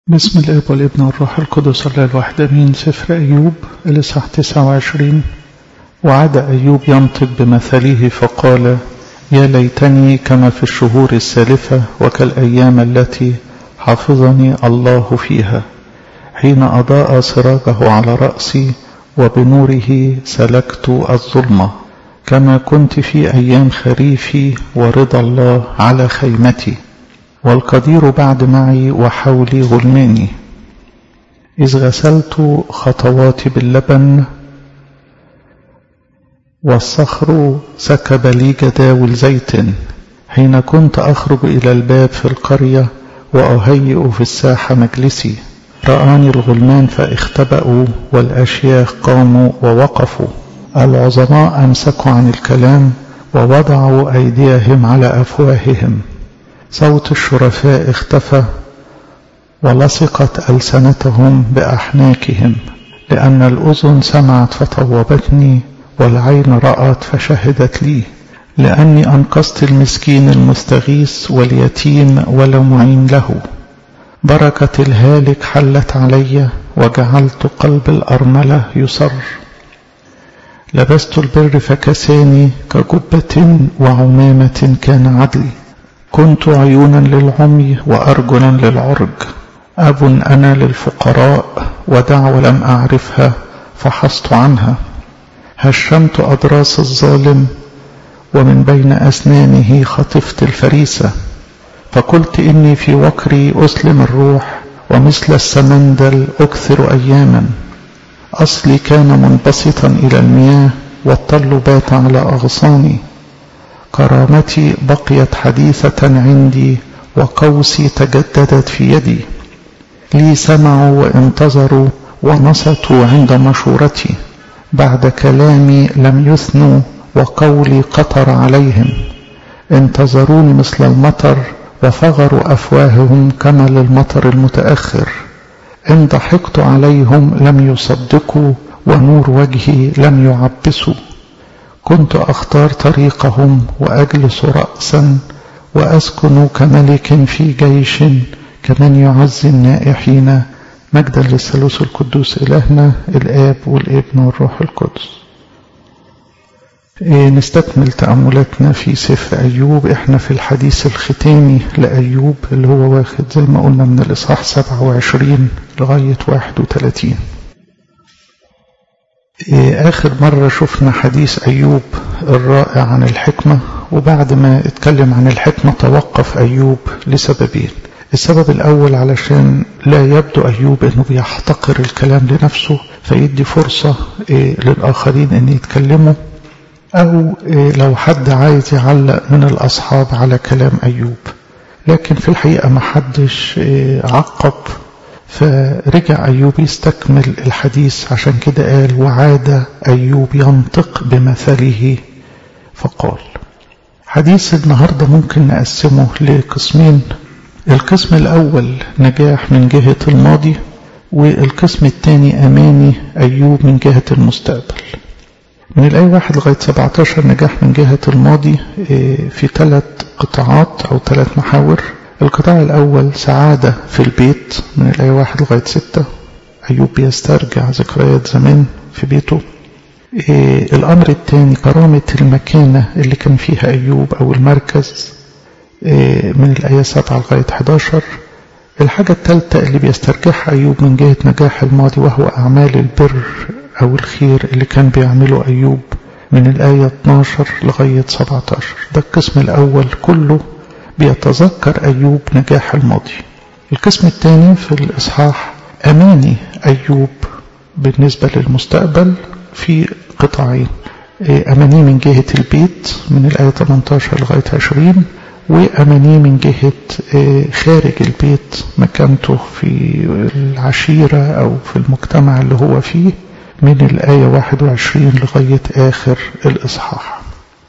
بسم الاب والابن والروح القدس الله الواحد امين سفر ايوب الاصحاح 29 وعاد ايوب ينطق بمثله فقال يا ليتني كما في الشهور السالفه وكالايام التي حفظني الله فيها حين اضاء سراجه على راسي وبنوره سلكت الظلمه كما كنت في ايام خريفي ورضا الله على خيمتي والقدير بعد معي وحولي غلماني إذ غسلت خطواتي باللبن والصخر سكب لي جداول زيت حين كنت أخرج إلى الباب في القرية وأهيئ في الساحة مجلسي رآني الغلمان فاختبأوا والأشياخ قاموا ووقفوا العظماء أمسكوا عن الكلام ووضعوا أيديهم على أفواههم صوت الشرفاء اختفى ولصقت ألسنتهم بأحناكهم لأن الأذن سمعت فطوبتني والعين رأت فشهدت لي لأني أنقذت المسكين المستغيث واليتيم ولا معين له بركة الهالك حلت علي وجعلت قلب الأرملة يصر لبست البر فكساني كجبة وعمامة كان عدلي كنت عيونا للعمي وأرجلا للعرج أب أنا للفقراء ودعوة لم أعرفها فحصت عنها هشمت أضراس الظالم ومن بين أسنانه خطفت الفريسة فقلت إني في وكري أسلم الروح ومثل السمندل أكثر أياما أصلي كان منبسطا إلى المياه والطل بات على أغصاني كرامتي بقيت حديثة عندي وقوسي تجددت في يدي لي سمعوا وانتظروا ونصتوا عند مشورتي بعد كلامي لم يثنوا وقولي قطر عليهم انتظروني مثل المطر وفغروا أفواههم كما للمطر المتأخر إن ضحكت عليهم لم يصدقوا ونور وجهي لم يعبسوا كنت أختار طريقهم وأجلس رأسا وأسكن كملك في جيش كمن يعزي النائحين مجدا للثالوث القدوس إلهنا الآب والابن والروح القدس إيه نستكمل تأملاتنا في سفر أيوب إحنا في الحديث الختامي لأيوب اللي هو واخد زي ما قلنا من الإصحاح 27 لغاية 31 آخر مرة شفنا حديث أيوب الرائع عن الحكمة وبعد ما اتكلم عن الحكمة توقف أيوب لسببين السبب الأول علشان لا يبدو أيوب أنه بيحتقر الكلام لنفسه فيدي فرصة للآخرين أن يتكلموا أو لو حد عايز يعلق من الأصحاب على كلام أيوب لكن في الحقيقة ما حدش عقب فرجع أيوب يستكمل الحديث عشان كده قال وعاد أيوب ينطق بمثله فقال حديث النهاردة ممكن نقسمه لقسمين القسم الأول نجاح من جهة الماضي والقسم الثاني أماني أيوب من جهة المستقبل من الآية واحد لغاية 17 نجاح من جهة الماضي في ثلاث قطاعات أو ثلاث محاور القطاع الأول سعادة في البيت من الآية واحد لغاية ستة أيوب بيسترجع ذكريات زمان في بيته إيه الأمر الثاني كرامة المكانة اللي كان فيها أيوب أو المركز إيه من الآية سبعة لغاية 11 الحاجة الثالثة اللي بيسترجعها أيوب من جهة نجاح الماضي وهو أعمال البر أو الخير اللي كان بيعمله أيوب من الآية 12 لغاية 17 ده القسم الأول كله بيتذكر أيوب نجاح الماضي القسم الثاني في الإصحاح أماني أيوب بالنسبة للمستقبل في قطاعين أماني من جهة البيت من الآية 18 لغاية 20 وأماني من جهة خارج البيت مكانته في العشيرة أو في المجتمع اللي هو فيه من الآية 21 لغاية آخر الإصحاح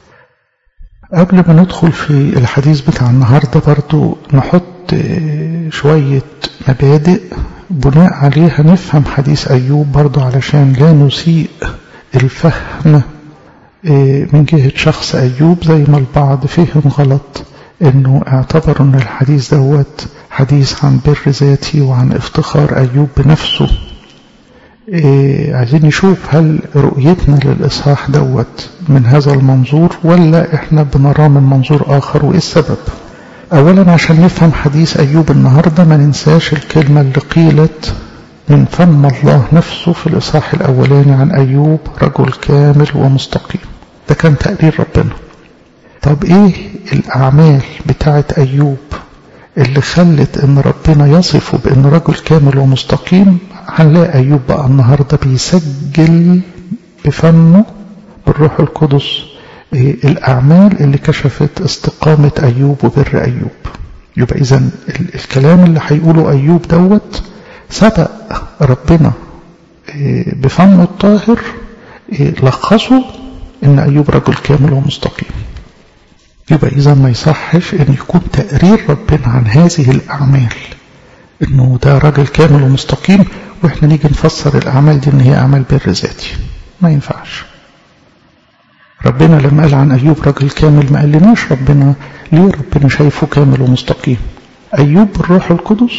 قبل ما ندخل في الحديث بتاع النهاردة برضو نحط شوية مبادئ بناء عليها نفهم حديث أيوب برضو علشان لا نسيء الفهم من جهة شخص أيوب زي ما البعض فهم غلط انه اعتبروا ان الحديث دوت حديث عن بر ذاتي وعن افتخار أيوب بنفسه إيه عايزين نشوف هل رؤيتنا للإصحاح دوت من هذا المنظور ولا إحنا بنراه من منظور آخر وإيه السبب أولا عشان نفهم حديث أيوب النهاردة ما ننساش الكلمة اللي قيلت من فم الله نفسه في الإصحاح الأولاني عن أيوب رجل كامل ومستقيم ده كان تقرير ربنا طب إيه الأعمال بتاعت أيوب اللي خلت ان ربنا يصفه بان رجل كامل ومستقيم هنلاقي ايوب بقى النهارده بيسجل بفمه بالروح القدس الاعمال اللي كشفت استقامه ايوب وبر ايوب يبقى اذا الكلام اللي هيقوله ايوب دوت سبق ربنا بفمه الطاهر لخصه ان ايوب رجل كامل ومستقيم يبقى إذا ما يصحش أن يكون تقرير ربنا عن هذه الأعمال أنه ده راجل كامل ومستقيم وإحنا نيجي نفسر الأعمال دي أن هي أعمال بر ذاتي ما ينفعش ربنا لما قال عن أيوب راجل كامل ما قالناش ربنا ليه ربنا شايفه كامل ومستقيم أيوب بالروح القدس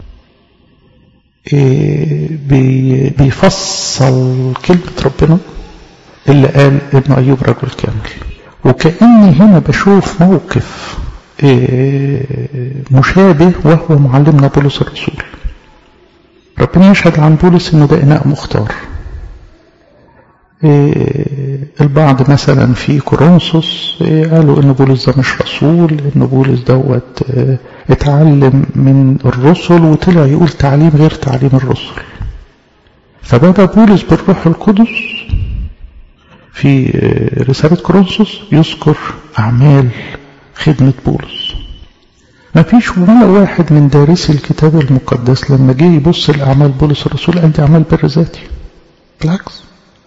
بيفصل كلمة ربنا اللي قال إن أيوب رجل كامل وكأني هنا بشوف موقف مشابه وهو معلمنا بولس الرسول ربنا يشهد عن بولس انه ده اناء مختار البعض مثلا في كورنثوس قالوا ان بولس ده مش رسول ان بولس دوت اتعلم من الرسل وطلع يقول تعليم غير تعليم الرسل فبدا بولس بالروح القدس في رسالة كورنثوس يذكر أعمال خدمة بولس ما فيش ولا واحد من دارسي الكتاب المقدس لما جه يبص لأعمال بولس الرسول قال دي أعمال بر ذاتي بالعكس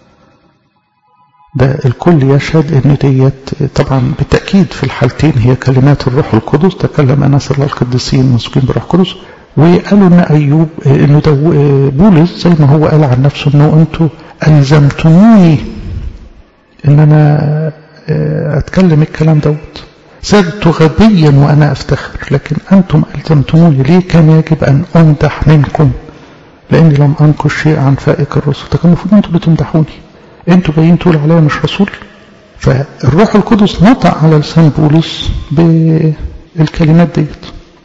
ده الكل يشهد ان ديت طبعا بالتأكيد في الحالتين هي كلمات الروح القدس تكلم أناس الله القديسين مسكين بروح القدس وقالوا ان ايوب انه ده بولس زي ما هو قال عن نفسه انه انتوا الزمتموني ان انا اتكلم الكلام دوت صرت غبيا وانا افتخر لكن انتم الزمتموني ليه كان يجب ان امدح منكم لاني لم انقش شيء عن فائق الرسل ده كان المفروض انتوا اللي تمدحوني انتوا جايين تقول عليا مش رسول فالروح القدس نطق على لسان بولس بالكلمات ديت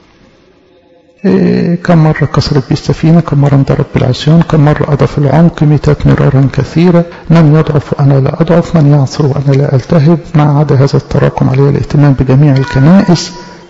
إيه كم مرة كسرت بالسفينة كم مرة انضرب بالعصيان كم مرة قضى في العمق ميتات مرارا كثيرة من يضعف وأنا لا أضعف من يعصر وأنا لا ألتهب ما عدا هذا التراكم عليه الاهتمام بجميع الكنائس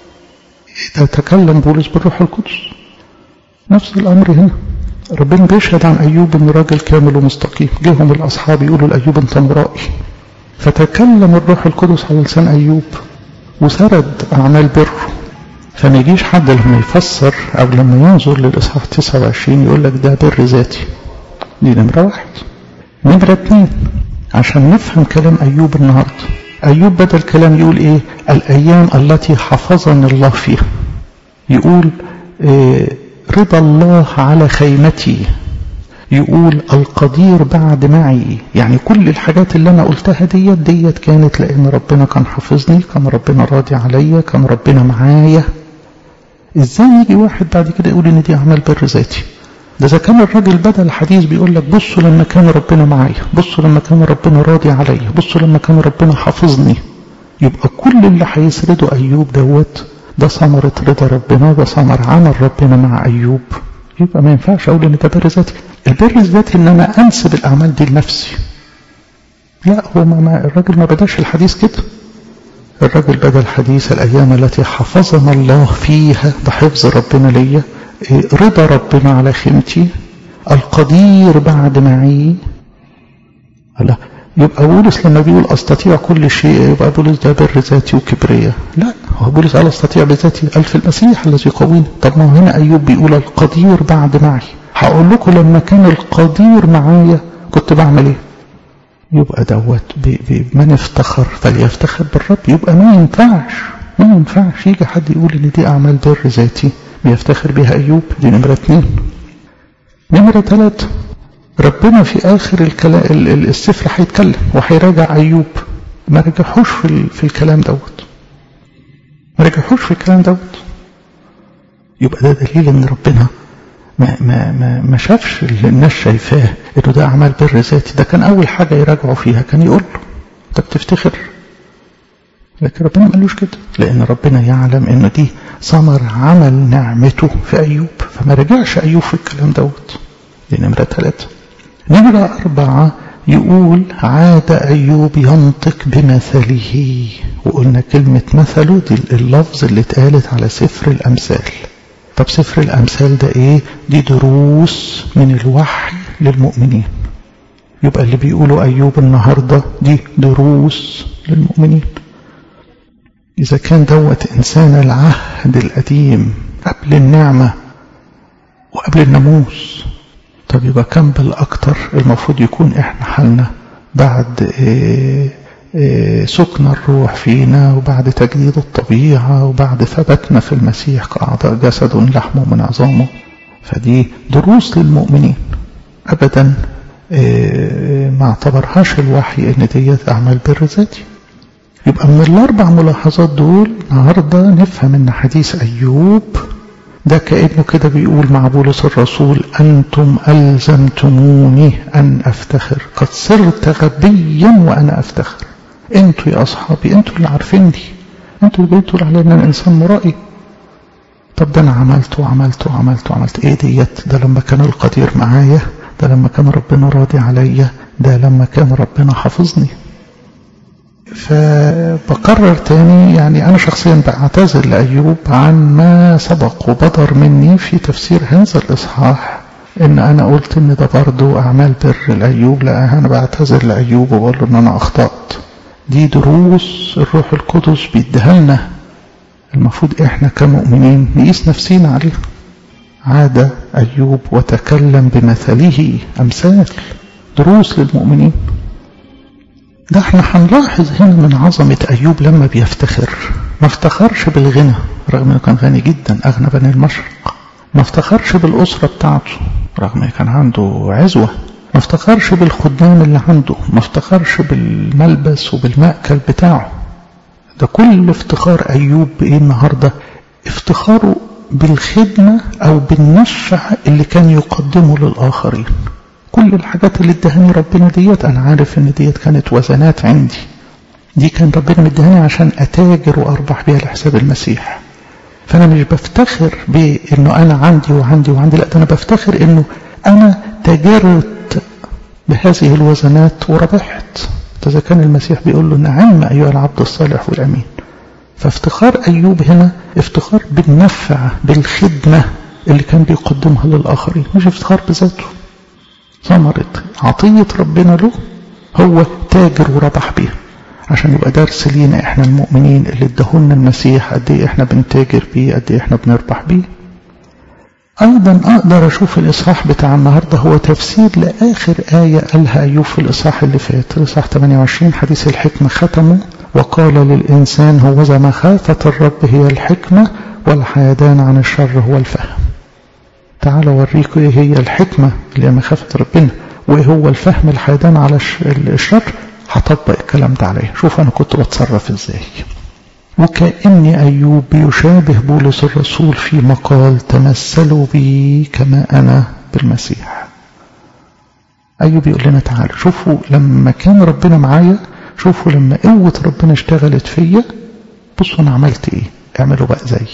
تكلم بولس بالروح القدس نفس الأمر هنا ربنا بيشهد عن أيوب إنه راجل كامل ومستقيم جيهم الأصحاب يقولوا لأيوب أنت مرائي فتكلم الروح القدس على لسان أيوب وسرد أعمال بره فما يجيش حد لما يفسر أو لما ينظر للإصحاح 29 يقول لك ده بر ذاتي دي نمرة واحد نمرة اتنين عشان نفهم كلام أيوب النهاردة أيوب بدل كلام يقول إيه الأيام التي حفظني الله فيها يقول إيه رضا الله على خيمتي يقول القدير بعد معي يعني كل الحاجات اللي انا قلتها ديت ديت كانت لان ربنا كان حافظني كان ربنا راضي عليا كان ربنا معايا ازاي يجي واحد بعد كده يقول ان دي اعمال بر ذاتي ده اذا كان الراجل بدا الحديث بيقول لك بصوا لما كان ربنا معايا بصوا لما كان ربنا راضي عليا بصوا لما كان ربنا حافظني يبقى كل اللي هيسرده ايوب دوت ده ثمرة رضا ربنا ده ثمر عمل ربنا مع ايوب يبقى ما ينفعش اقول ان ده بر ذاتي البر الذاتي ان انا انسب الاعمال دي لنفسي لا هو ما, ما الراجل ما بداش الحديث كده الراجل بدا الحديث الايام التي حفظنا الله فيها ده حفظ ربنا ليا رضا ربنا على خيمتي القدير بعد معي لا يبقى بولس لما بيقول استطيع كل شيء يبقى بولس ده بر ذاتي وكبرياء لا هو بولس قال استطيع بذاتي قال في المسيح الذي يقويني طب ما هو هنا ايوب بيقول القدير بعد معي هقول لكم لما كان القدير معايا كنت بعمل ايه يبقى دوت من افتخر فليفتخر بالرب يبقى ما ينفعش ما ينفعش يجي حد يقول ان دي اعمال بر ذاتي بيفتخر بيها ايوب دي نمره اثنين نمره ثلاثه ربنا في اخر الكلام السفر هيتكلم وهيراجع ايوب ما رجعوش في, في الكلام دوت ما رجعوش في الكلام دوت يبقى ده دليل ان ربنا ما ما ما, ما شافش اللي الناس شايفاه انه ده اعمال بر ذاتي ده كان اول حاجه يراجعوا فيها كان يقول له انت بتفتخر لكن ربنا ما قالوش كده لان ربنا يعلم انه دي ثمر عمل نعمته في ايوب فما رجعش ايوب في الكلام دوت دي نمره ثلاثه نمره اربعه يقول عاد أيوب ينطق بمثله وقلنا كلمة مثله دي اللفظ اللي اتقالت على سفر الأمثال طب سفر الأمثال ده إيه دي دروس من الوحي للمؤمنين يبقى اللي بيقولوا أيوب النهاردة دي دروس للمؤمنين إذا كان دوت إنسان العهد القديم قبل النعمة وقبل الناموس طب يبقى كم بالأكتر المفروض يكون إحنا حالنا بعد إيه إيه سكن الروح فينا وبعد تجديد الطبيعة وبعد ثبتنا في المسيح كأعضاء جسد لحمه من عظامه فدي دروس للمؤمنين أبدا إيه ما اعتبرهاش الوحي ان ديت أعمال بر ذاتي يبقى من الأربع ملاحظات دول النهاردة نفهم ان حديث أيوب ده كأنه كده بيقول مع بولس الرسول أنتم ألزمتموني أن أفتخر قد صرت غبيا وأنا أفتخر أنتوا يا أصحابي أنتوا اللي عارفين دي أنتوا اللي بتقول علي أن أنا إنسان مرائي طب ده أنا عملت وعملت وعملت وعملت إيه ديت ده لما كان القدير معايا ده لما كان ربنا راضي عليا ده لما كان ربنا حافظني فبقرر تاني يعني أنا شخصيا بعتذر لأيوب عن ما سبق وبدر مني في تفسير هذا الإصحاح إن أنا قلت إن ده برضه أعمال بر لأيوب لا أنا بعتذر لأيوب وبقول له إن أنا أخطأت دي دروس الروح القدس بيديها لنا المفروض إحنا كمؤمنين نقيس نفسينا عليها عاد أيوب وتكلم بمثله أمثال دروس للمؤمنين ده احنا هنلاحظ هنا من عظمة أيوب لما بيفتخر ما افتخرش بالغنى رغم انه كان غني جدا أغنى بني المشرق ما افتخرش بالأسرة بتاعته رغم انه كان عنده عزوة ما افتخرش بالخدام اللي عنده ما افتخرش بالملبس وبالمأكل بتاعه ده كل افتخار أيوب بإيه النهاردة افتخاره بالخدمة أو بالنفع اللي كان يقدمه للآخرين كل الحاجات اللي ادهاني ربنا ديت انا عارف ان ديت كانت وزنات عندي دي كان ربنا مدهاني عشان اتاجر واربح بيها لحساب المسيح فانا مش بفتخر بانه انا عندي وعندي وعندي لا ده انا بفتخر انه انا تاجرت بهذه الوزنات وربحت اذا كان المسيح بيقول له نعم ايها العبد الصالح والامين فافتخار ايوب هنا افتخار بالنفع بالخدمه اللي كان بيقدمها للاخرين مش افتخار بذاته ثمرة عطية ربنا له هو تاجر وربح بيها عشان يبقى درس لينا احنا المؤمنين اللي ادهولنا المسيح قد ايه احنا بنتاجر بيه قد ايه احنا بنربح بيه ايضا اقدر اشوف الاصحاح بتاع النهارده هو تفسير لاخر ايه قالها ايوب في الاصحاح اللي فات الاصحاح 28 حديث الحكمه ختمه وقال للانسان هو مخافه الرب هي الحكمه والحيدان عن الشر هو الفهم تعالوا اوريكم ايه هي الحكمة اللي هي مخافة ربنا وايه هو الفهم الحيدان على الشر هطبق الكلام ده عليه شوف انا كنت بتصرف ازاي وكأني أيوب يشابه بولس الرسول في مقال تمثلوا بي كما أنا بالمسيح أيوب يقول لنا تعالوا شوفوا لما كان ربنا معايا شوفوا لما قوة ربنا اشتغلت فيا بصوا أنا عملت إيه اعملوا بقى زيي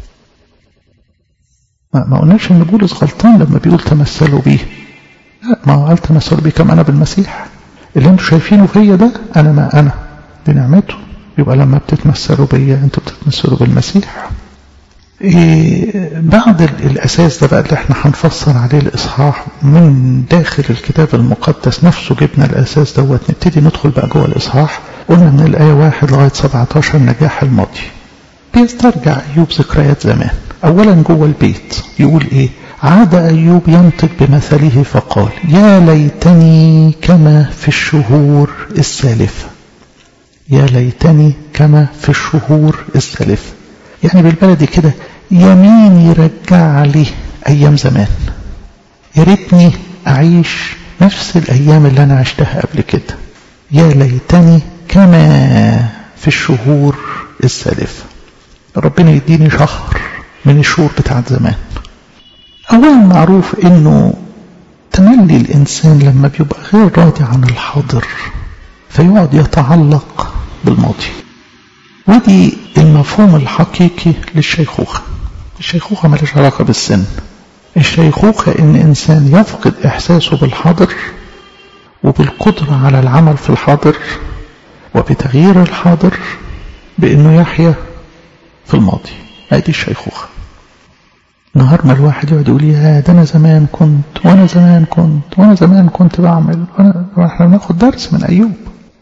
ما, ما قلناش ان بولس غلطان لما بيقول تمثلوا بيه لا ما قال تمثلوا بيه كما انا بالمسيح اللي انتوا شايفينه فيا ده انا ما انا دي نعمته يبقى لما بتتمثلوا بيا انتوا بتتمثلوا بالمسيح إيه بعد الاساس ده بقى اللي احنا هنفسر عليه الاصحاح من داخل الكتاب المقدس نفسه جبنا الاساس دوت نبتدي ندخل بقى جوه الاصحاح قلنا من الايه واحد لغايه 17 النجاح الماضي بيسترجع ايوب ذكريات زمان اولا جوه البيت يقول ايه عاد ايوب ينطق بمثله فقال يا ليتني كما في الشهور السالفه يا ليتني كما في الشهور السالفه يعني بالبلدي كده يمين يرجع لي ايام زمان يا ريتني اعيش نفس الايام اللي انا عشتها قبل كده يا ليتني كما في الشهور السالفه ربنا يديني شهر من الشهور بتاعت زمان أولا معروف إنه تملي الإنسان لما بيبقى غير راضي عن الحاضر فيقعد يتعلق بالماضي ودي المفهوم الحقيقي للشيخوخة الشيخوخة ملهاش علاقة بالسن الشيخوخة إن إنسان يفقد إحساسه بالحاضر وبالقدرة على العمل في الحاضر وبتغيير الحاضر بأنه يحيا في الماضي هذه الشيخوخة نهار ما الواحد يقعد يقول يا ده أنا زمان كنت وأنا زمان كنت وأنا زمان كنت بعمل وأنا احنا بناخد درس من أيوب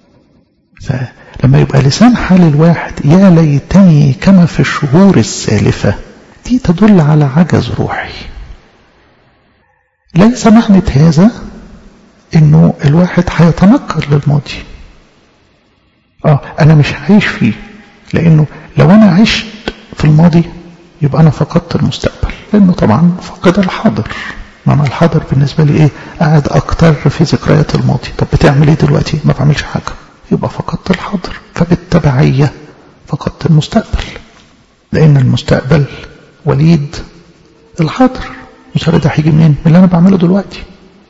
فلما يبقى لسان حال الواحد يا ليتني كما في الشهور السالفة دي تدل على عجز روحي ليس معنى هذا انه الواحد هيتنقل للماضي اه انا مش هعيش فيه لانه لو انا عشت في الماضي يبقى انا فقدت المستقبل لانه طبعا فقد الحاضر معنى الحاضر بالنسبه لي ايه قاعد اكتر في ذكريات الماضي طب بتعمل ايه دلوقتي ما بعملش حاجه يبقى فقدت الحاضر فبالتبعيه فقدت المستقبل لان المستقبل وليد الحاضر مش عارف ده هيجي منين من اللي انا بعمله دلوقتي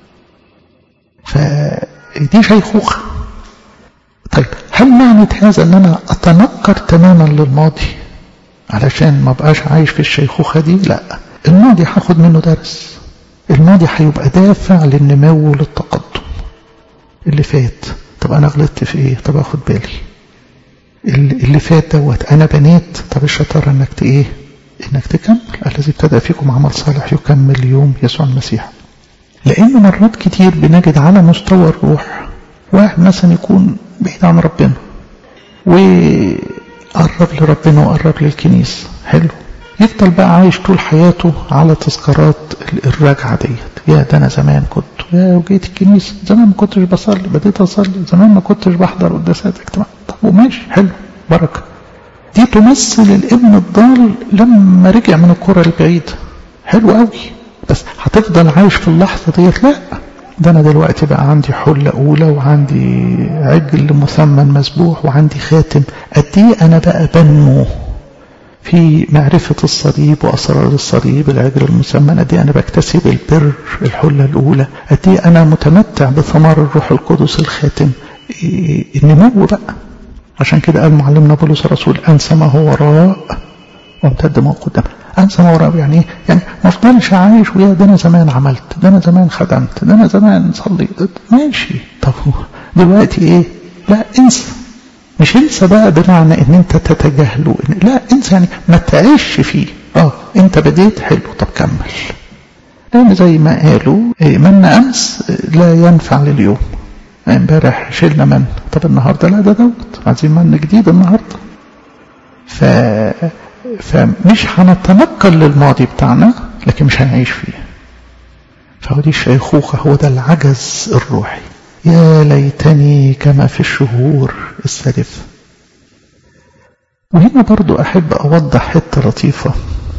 فدي شيخوخه طيب هل معنى هذا ان انا اتنكر تماما للماضي علشان ما بقاش عايش في الشيخوخه دي لا الماضي هاخد منه درس الماضي هيبقى دافع للنمو وللتقدم اللي فات طب انا غلطت في ايه طب اخد بالي اللي فات دوت انا بنيت طب الشطاره انك ايه انك تكمل الذي ابتدى فيكم عمل صالح يكمل يوم يسوع المسيح لان مرات كتير بنجد على مستوى الروح واحد مثلا يكون بعيد عن ربنا وقرب لربنا وقرب للكنيسة حلو يفضل بقى عايش طول حياته على تذكارات الرجعة ديت يا ده أنا زمان كنت يا وجيت الكنيسة زمان ما كنتش بصلي بديت أصلي زمان ما كنتش بحضر قداسات اجتماع طب وماشي حلو بركة دي تمثل الابن الضال لما رجع من الكرة البعيدة حلو قوي بس هتفضل عايش في اللحظة ديت لا ده أنا دلوقتي بقى عندي حلة أولى وعندي عجل مثمن مسبوح وعندي خاتم قد إيه أنا بقى بنمو في معرفة الصليب وأسرار الصليب العجل المسمن قد إيه أنا بكتسب البر الحلة الأولى قد إيه أنا متمتع بثمار الروح القدس الخاتم النمو بقى عشان كده قال معلمنا بولس الرسول أنسى ما هو وراء وامتد ما قدام انسى ما وراء يعني يعني ما افضلش عايش ويا ده انا زمان عملت ده انا زمان خدمت ده انا زمان صليت ماشي طب دلوقتي ايه لا انسى مش انسى بقى بمعنى ان انت تتجاهله لا انسى يعني ما تعيش فيه اه انت بديت حلو طب كمل لان زي ما قالوا إيه من امس لا ينفع لليوم امبارح شلنا من طب النهارده لا ده دوت عايزين من جديد النهارده ف فمش هنتنقل للماضي بتاعنا لكن مش هنعيش فيه فهو دي الشيخوخة هو ده العجز الروحي يا ليتني كما في الشهور السالفة وهنا برضو أحب أوضح حتة لطيفة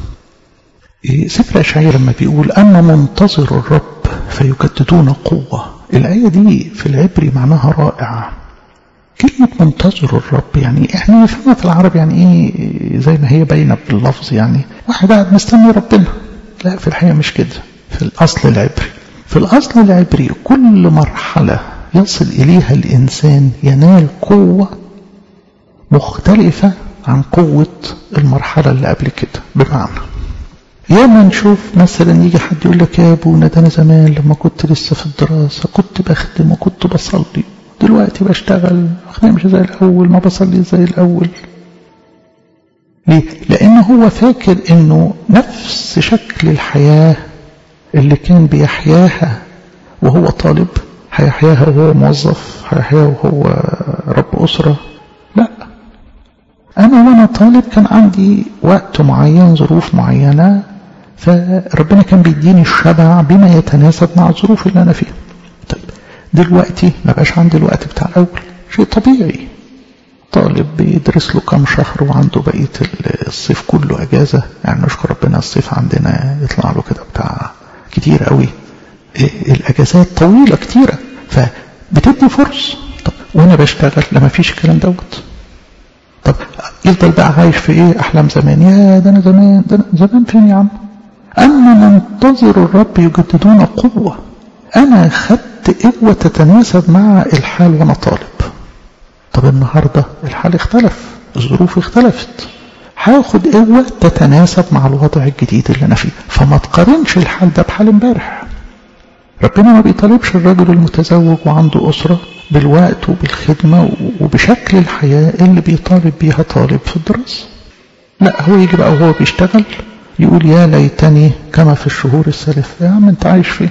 سفر أشعير لما بيقول أما منتظر الرب فيجددون قوة الآية دي في العبري معناها رائعة كلمة منتظر الرب يعني احنا نفهمها في العرب يعني ايه زي ما هي باينة باللفظ يعني واحد قاعد مستني ربنا لا في الحقيقة مش كده في الأصل العبري في الأصل العبري كل مرحلة يصل إليها الإنسان ينال قوة مختلفة عن قوة المرحلة اللي قبل كده بمعنى ياما نشوف مثلا يجي حد يقول لك يا ابونا ده انا زمان لما كنت لسه في الدراسة كنت بخدم وكنت بصلي دلوقتي بشتغل ما مش زي الأول ما بصلي زي الأول ليه؟ لأن هو فاكر أنه نفس شكل الحياة اللي كان بيحياها وهو طالب هيحياها وهو موظف هيحياها وهو رب أسرة لا أنا وأنا طالب كان عندي وقت معين ظروف معينة فربنا كان بيديني الشبع بما يتناسب مع الظروف اللي أنا فيها طيب دلوقتي ما بقاش عندي الوقت بتاع الأول شيء طبيعي طالب بيدرس له كام شهر وعنده بقية الصيف كله أجازة يعني نشكر ربنا الصيف عندنا يطلع له كده بتاع كتير قوي الأجازات طويلة كتيرة فبتدي فرص طب وأنا بشتغل لما فيش الكلام دوت طب يفضل بقى عايش في ايه احلام زمان يا ده انا زمان ده أنا زمان فين يا عم اما منتظر الرب يجددون قوة انا خدت قوة تتناسب مع الحال وانا طالب طب النهاردة الحال اختلف الظروف اختلفت هاخد قوة تتناسب مع الوضع الجديد اللي انا فيه فما تقارنش الحال ده بحال امبارح ربنا ما بيطالبش الرجل المتزوج وعنده أسرة بالوقت وبالخدمة وبشكل الحياة اللي بيطالب بيها طالب في الدراسة لا هو يجي بقى وهو بيشتغل يقول يا ليتني كما في الشهور السالفة يا عم انت عايش فين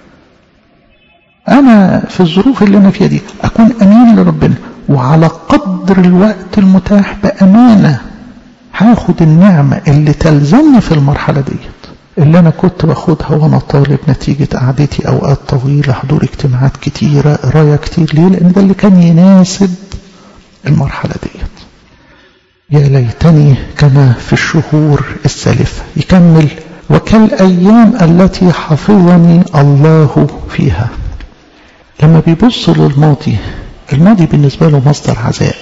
انا في الظروف اللي انا فيها دي اكون امين لربنا وعلى قدر الوقت المتاح بامانه هاخد النعمه اللي تلزمني في المرحله ديت اللي انا كنت باخدها وانا طالب نتيجه قعدتي اوقات طويله حضور اجتماعات كتيره قرايه كتير ليه لان ده اللي كان يناسب المرحله ديت يا ليتني كما في الشهور السالفه يكمل وكالايام التي حفظني الله فيها لما بيبص للماضي الماضي بالنسبة له مصدر عزاء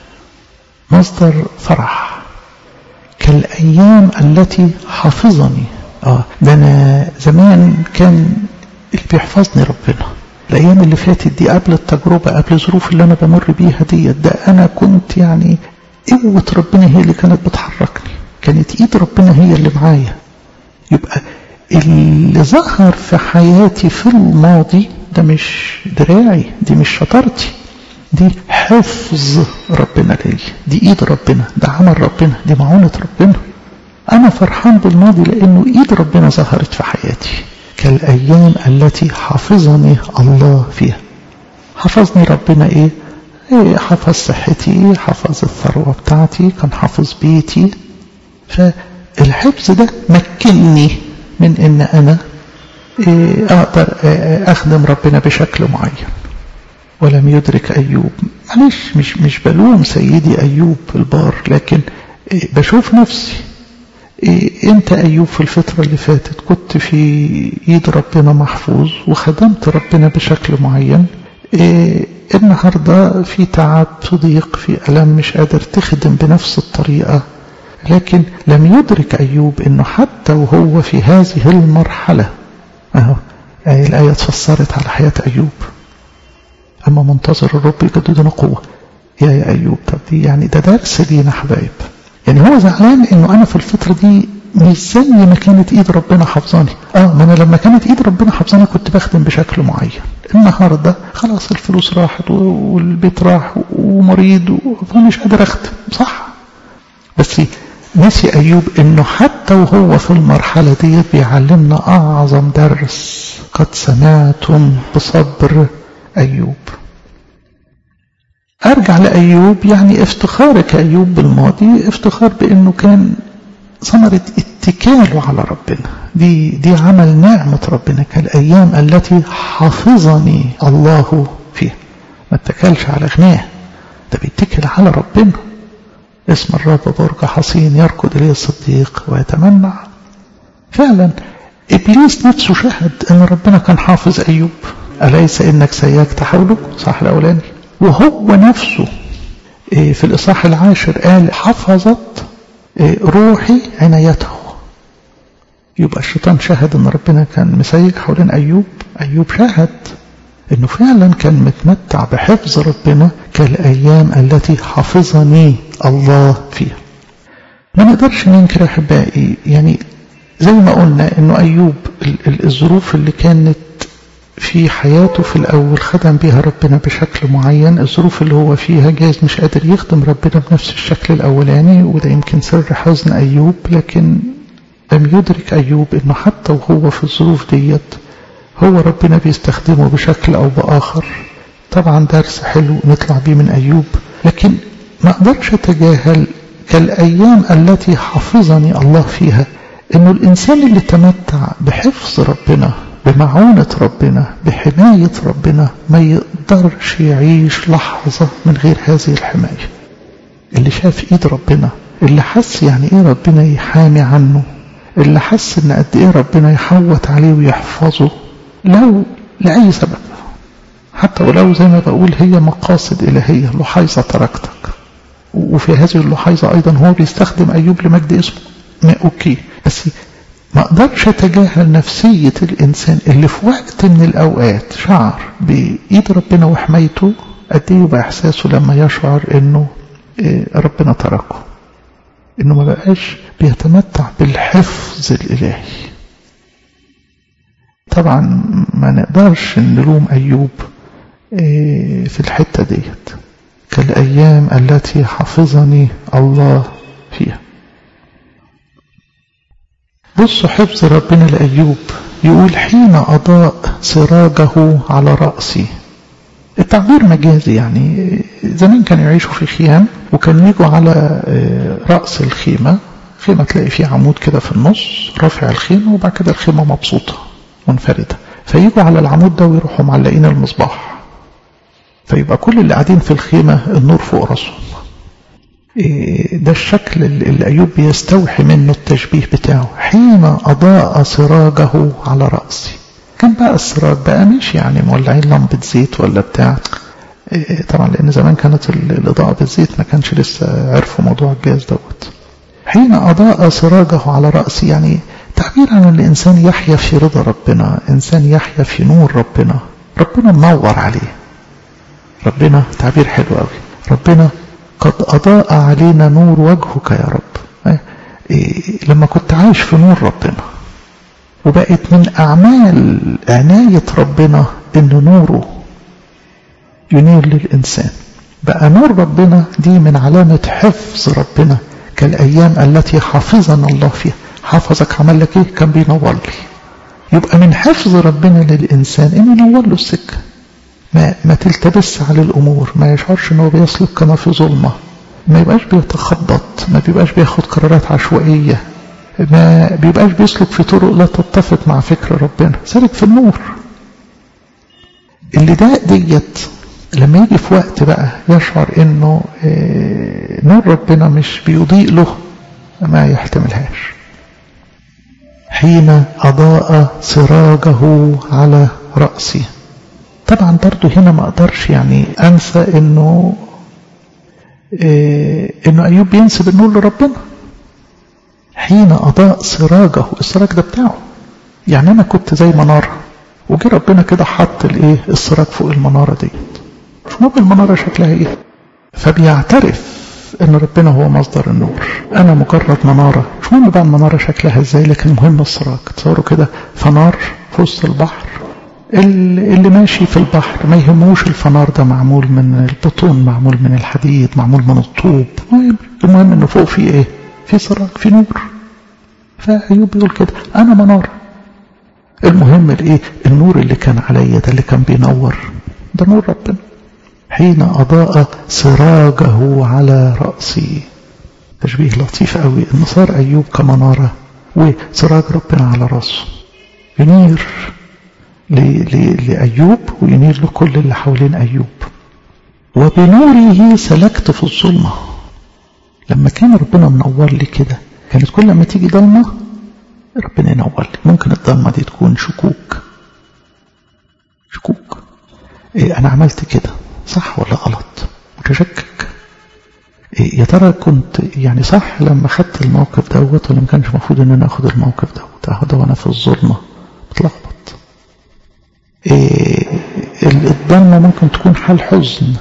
مصدر فرح كالأيام التي حفظني آه ده أنا زمان كان اللي بيحفظني ربنا الأيام اللي فاتت دي قبل التجربة قبل الظروف اللي أنا بمر بيها دي ده أنا كنت يعني قوة ربنا هي اللي كانت بتحركني كانت إيد ربنا هي اللي معايا يبقى اللي ظهر في حياتي في الماضي ده مش دراعي دي مش شطارتي دي حفظ ربنا لي دي ايد ربنا ده عمل ربنا دي معونة ربنا انا فرحان بالماضي لانه ايد ربنا ظهرت في حياتي كالايام التي حفظني الله فيها حفظني ربنا ايه, إيه حفظ صحتي حفظ الثروة بتاعتي كان حافظ بيتي فالحفظ ده مكنني من ان انا أقدر أخدم ربنا بشكل معين ولم يدرك أيوب معلش مش مش بلوم سيدي أيوب البار لكن بشوف نفسي أنت أيوب في الفترة اللي فاتت كنت في إيد ربنا محفوظ وخدمت ربنا بشكل معين النهاردة في تعب في ضيق في ألم مش قادر تخدم بنفس الطريقة لكن لم يدرك أيوب أنه حتى وهو في هذه المرحلة أهو يعني الآية اتفسرت على حياة أيوب أما منتظر الرب يجددنا قوة يا يا أيوب طب دي يعني ده درس لينا حبايب يعني هو زعلان إنه أنا في الفترة دي مش زي ما كانت إيد ربنا حافظاني آه ما أنا لما كانت إيد ربنا حافظاني كنت بخدم بشكل معين النهاردة خلاص الفلوس راحت والبيت راح ومريض ومش قادر أخدم صح بس نسي أيوب أنه حتى وهو في المرحلة دي بيعلمنا أعظم درس قد سمعتم بصبر أيوب أرجع لأيوب يعني افتخارك أيوب بالماضي افتخار بأنه كان ثمرة اتكاله على ربنا دي, دي عمل نعمة ربنا كالأيام التي حفظني الله فيها ما اتكلش على غناه ده بيتكل على ربنا اسم الرب برج حصين يركض إليه الصديق ويتمنع فعلا إبليس نفسه شهد أن ربنا كان حافظ أيوب أليس إنك سياك حوله صح الأولاني وهو نفسه في الإصحاح العاشر قال حفظت روحي عنايته يبقى الشيطان شهد أن ربنا كان مسيك حوالين أيوب أيوب شهد انه فعلا كان متمتع بحفظ ربنا كالايام التي حفظني الله فيها ما نقدرش ننكر احبائي يعني زي ما قلنا انه ايوب الظروف اللي كانت في حياته في الاول خدم بها ربنا بشكل معين الظروف اللي هو فيها جايز مش قادر يخدم ربنا بنفس الشكل الاولاني وده يمكن سر حزن ايوب لكن لم يدرك ايوب انه حتى وهو في الظروف ديت هو ربنا بيستخدمه بشكل أو بآخر طبعا درس حلو نطلع بيه من أيوب لكن ما أقدرش أتجاهل كالأيام التي حفظني الله فيها إنه الإنسان اللي تمتع بحفظ ربنا بمعونة ربنا بحماية ربنا ما يقدرش يعيش لحظة من غير هذه الحماية اللي شاف إيد ربنا اللي حس يعني إيه ربنا يحامي عنه اللي حس إن قد إيه ربنا يحوط عليه ويحفظه لو لأي سبب حتى ولو زي ما بقول هي مقاصد إلهية لحيظة تركتك وفي هذه اللحيظة أيضا هو بيستخدم أيوب لمجد اسمه ما أوكي بس ما أقدرش أتجاهل نفسية الإنسان اللي في وقت من الأوقات شعر بإيد ربنا وحمايته قد إيه يبقى إحساسه لما يشعر إنه ربنا تركه إنه ما بقاش بيتمتع بالحفظ الإلهي طبعا ما نقدرش نلوم أيوب في الحتة ديت كالأيام التي حفظني الله فيها بصوا حفظ ربنا لأيوب يقول حين أضاء سراجه على رأسي التعبير مجازي يعني زمان كانوا يعيشوا في خيام وكانوا يجوا على رأس الخيمة خيمة تلاقي فيه عمود كده في النص رافع الخيمة وبعد كده الخيمة مبسوطة منفردة فيجوا على العمود ده ويروحوا معلقين المصباح فيبقى كل اللي قاعدين في الخيمة النور فوق راسهم ده الشكل اللي أيوب بيستوحي منه التشبيه بتاعه حين أضاء سراجه على رأسي كان بقى السراج بقى مش يعني مولعين لمبة زيت ولا بتاع طبعا لأن زمان كانت الإضاءة بالزيت ما كانش لسه عرفوا موضوع الجاز دوت حين أضاء سراجه على رأسي يعني تعبير عن الإنسان يحيا في رضا ربنا إنسان يحيا في نور ربنا ربنا منور عليه ربنا تعبير حلو قوي ربنا قد أضاء علينا نور وجهك يا رب إيه لما كنت عايش في نور ربنا وبقت من أعمال عناية ربنا إن نوره ينير للإنسان بقى نور ربنا دي من علامة حفظ ربنا كالأيام التي حفظنا الله فيها حفظك عمل لك إيه كان بينور لي يبقى من حفظ ربنا للإنسان إنه ينور له السكة ما, ما تلتبس على الأمور ما يشعرش أنه بيسلك كما في ظلمة ما يبقاش بيتخبط ما بيبقاش بياخد قرارات عشوائية ما بيبقاش بيسلك في طرق لا تتفق مع فكر ربنا سالك في النور اللي ده ديت لما يجي في وقت بقى يشعر انه نور ربنا مش بيضيء له ما يحتملهاش حين أضاء سراجه على رأسي طبعا برضو هنا ما اقدرش يعني انسى انه إيه انه ايوب بينسب النور لربنا حين اضاء سراجه السراج ده بتاعه يعني انا كنت زي مناره وجي ربنا كده حط الايه السراج فوق المناره ديت مش مهم المناره شكلها ايه فبيعترف ان ربنا هو مصدر النور انا مجرد مناره مش مهم بقى المناره شكلها ازاي لكن مهم السراج تصوروا كده فنار في وسط البحر اللي ماشي في البحر ما يهموش الفنار ده معمول من البطون معمول من الحديد معمول من الطوب المهم انه فوق فيه ايه في سراج في نور فايوب بيقول كده انا منار المهم الايه النور اللي كان عليا ده اللي كان بينور ده نور ربنا حين اضاء سراجه على راسي تشبيه لطيف قوي ان صار ايوب كمناره وسراج ربنا على راسه ينير لأيوب وينير لكل اللي حوالين أيوب وبنوره سلكت في الظلمة لما كان ربنا منور لي كده كانت كل ما تيجي ضلمة ربنا ينور لي ممكن الضلمة دي تكون شكوك شكوك إيه أنا عملت كده صح ولا غلط متشكك إيه يا ترى كنت يعني صح لما خدت الموقف دوت ولا ما كانش المفروض ان انا اخد الموقف دوت اخده وانا في الظلمه بتلخبط إيه الضلمة ممكن تكون حال حزن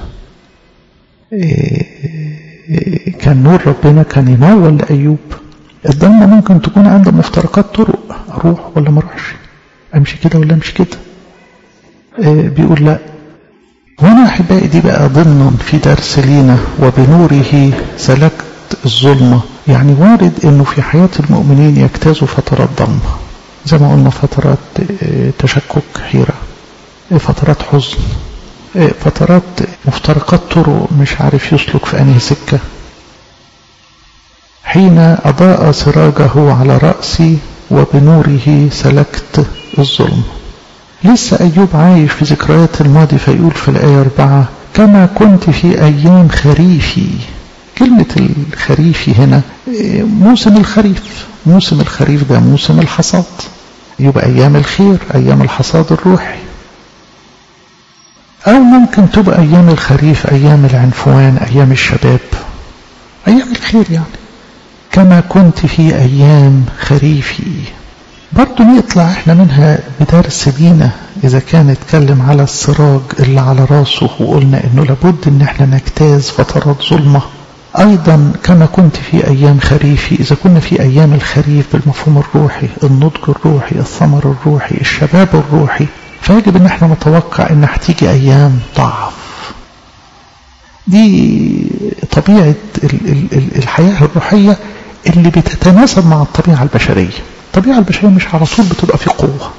إيه كان نور ربنا كان ينور لأيوب الضلمة ممكن تكون عند مفترقات طرق أروح ولا ما أروحش أمشي كده ولا أمشي كده إيه بيقول لا هنا أحبائي دي بقى ضمن في درس لينا وبنوره سلكت الظلمة يعني وارد أنه في حياة المؤمنين يجتازوا فترات ضلمة زي ما قلنا فترات تشكك حيرة فترات حزن فترات مفترقات طرق مش عارف يسلك في أنهي سكة حين أضاء سراجه على رأسي وبنوره سلكت الظلم لسه أيوب عايش في ذكريات الماضي فيقول في الآية أربعة كما كنت في أيام خريفي كلمة الخريفي هنا موسم الخريف موسم الخريف ده موسم الحصاد يبقى أيام الخير أيام الحصاد الروحي أو ممكن تبقى أيام الخريف أيام العنفوان أيام الشباب أيام الخير يعني كما كنت في أيام خريفي برضو نطلع احنا منها بدرس بينا إذا كان اتكلم على السراج اللي على راسه وقلنا إنه لابد إن احنا نجتاز فترات ظلمة أيضا كما كنت في أيام خريفي إذا كنا في أيام الخريف بالمفهوم الروحي النضج الروحي الثمر الروحي الشباب الروحي فيجب ان احنا نتوقع ان هتيجي ايام ضعف دي طبيعة الحياة الروحية اللي بتتناسب مع الطبيعة البشرية الطبيعة البشرية مش على طول بتبقى في قوة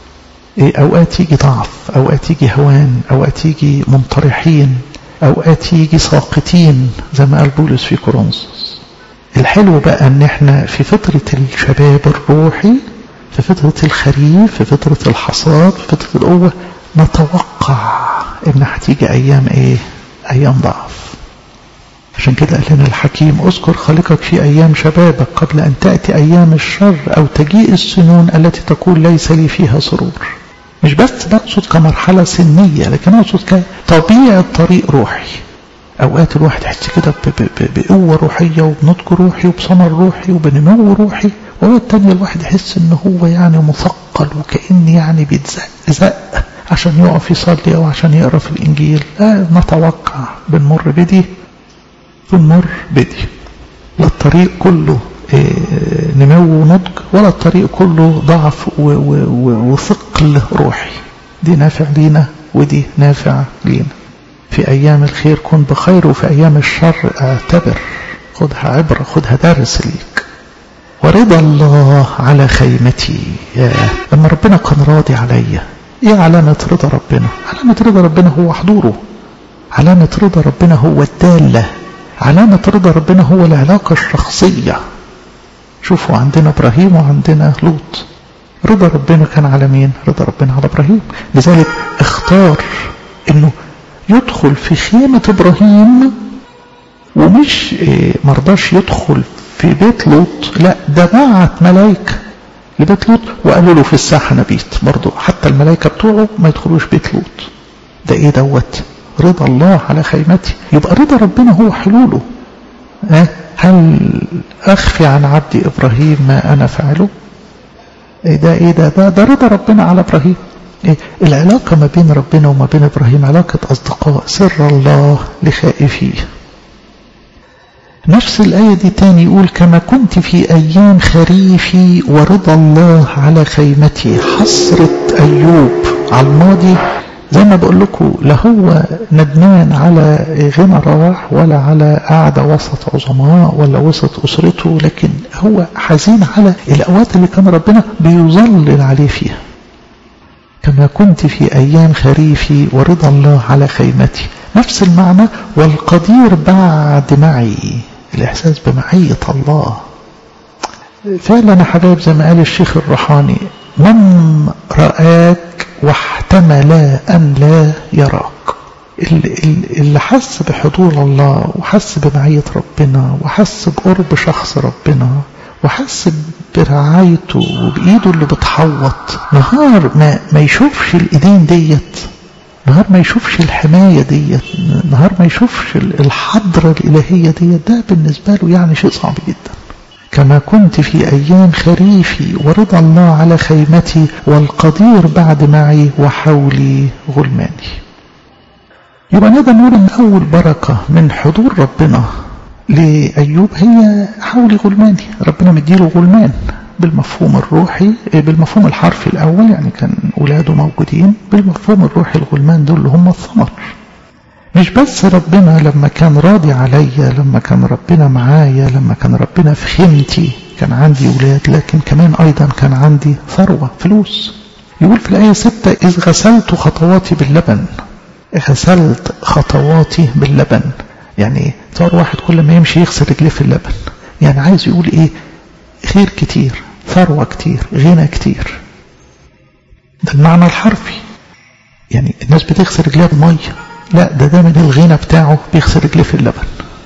اوقات يجي ضعف اوقات يجي هوان اوقات يجي منطرحين اوقات يجي ساقطين زي ما قال بولس في كورنثوس الحلو بقى ان احنا في فترة الشباب الروحي في فترة الخريف في فترة الحصاد في فترة القوة نتوقع ان هتيجي ايام ايه ايام ضعف عشان كده قال لنا الحكيم اذكر خالقك في ايام شبابك قبل ان تأتي ايام الشر او تجيء السنون التي تقول ليس لي فيها سرور مش بس بقصد كمرحلة سنية لكن اقصد كطبيعة طريق روحي اوقات الواحد يحس كده بقوة روحية وبنضج روحي وبثمر روحي وبنمو روحي وأوقات تانية الواحد يحس ان هو يعني مثقل وكأن يعني بيتزق زق عشان يقف يصلي او عشان يقرا في الانجيل لا نتوقع بنمر بدي بنمر بدي لا الطريق كله نمو ونضج ولا الطريق كله ضعف وثقل روحي دي نافع لينا ودي نافع لينا في أيام الخير كن بخير وفي أيام الشر اعتبر خدها عبرة خدها درس ليك ورضا الله على خيمتي لما ربنا كان راضي عليا ايه علامة رضا ربنا علامة رضا ربنا هو حضوره علامة رضا ربنا هو الدالة علامة رضا ربنا هو العلاقة الشخصية شوفوا عندنا ابراهيم وعندنا لوط رضا ربنا كان على مين رضا ربنا على ابراهيم لذلك اختار انه يدخل في خيمة ابراهيم ومش مرضاش يدخل في بيت لوط لا ده بعت ملايكة لبيت لوط وقالوا له في الساحة نبيت برضه حتى الملايكة بتوعه ما يدخلوش بيت لوط ده ايه دوت رضا الله على خيمتي يبقى رضا ربنا هو حلوله أه؟ هل أخفي عن عبدي إبراهيم ما أنا فعله إيه ده إيه ده ده, ده رضا ربنا على إبراهيم إيه العلاقة ما بين ربنا وما بين إبراهيم علاقة أصدقاء سر الله لخائفيه نفس الآية دي تاني يقول كما كنت في أيام خريفي ورضا الله على خيمتي حسرة أيوب على الماضي زي ما بقول لكم لا هو ندمان على غنى رواح ولا على قعدة وسط عظماء ولا وسط أسرته لكن هو حزين على الأوقات اللي كان ربنا بيظلل عليه فيها كما كنت في أيام خريفي ورضا الله على خيمتي نفس المعنى والقدير بعد معي الإحساس بمعية الله فعلا يا حبايب زي ما قال الشيخ الروحاني من رآك واحتمل أن لا يراك اللي حس بحضور الله وحس بمعية ربنا وحس بقرب شخص ربنا وحس برعايته وبإيده اللي بتحوط نهار ما, ما يشوفش الإيدين ديت نهار ما يشوفش الحماية ديت نهار ما يشوفش الحضرة الإلهية ديت ده بالنسبة له يعني شيء صعب جدا كما كنت في أيام خريفي ورضا الله على خيمتي والقدير بعد معي وحولي غلماني يبقى نقدر نقول ان أول بركة من حضور ربنا لأيوب هي حولي غلماني ربنا مديله غلمان بالمفهوم الروحي بالمفهوم الحرفي الأول يعني كان أولاده موجودين بالمفهوم الروحي الغلمان دول اللي هم الثمر مش بس ربنا لما كان راضي عليا لما كان ربنا معايا لما كان ربنا في خيمتي كان عندي أولاد لكن كمان أيضا كان عندي ثروة فلوس يقول في الآية ستة إذ غسلت خطواتي باللبن غسلت خطواتي باللبن يعني صار واحد كل ما يمشي يغسل رجليه في اللبن يعني عايز يقول ايه خير كتير ثروة كتير غنى كتير ده المعنى الحرفي يعني الناس بتغسل رجليها بمية لا ده ده من الغنى بتاعه بيغسل رجليه في اللبن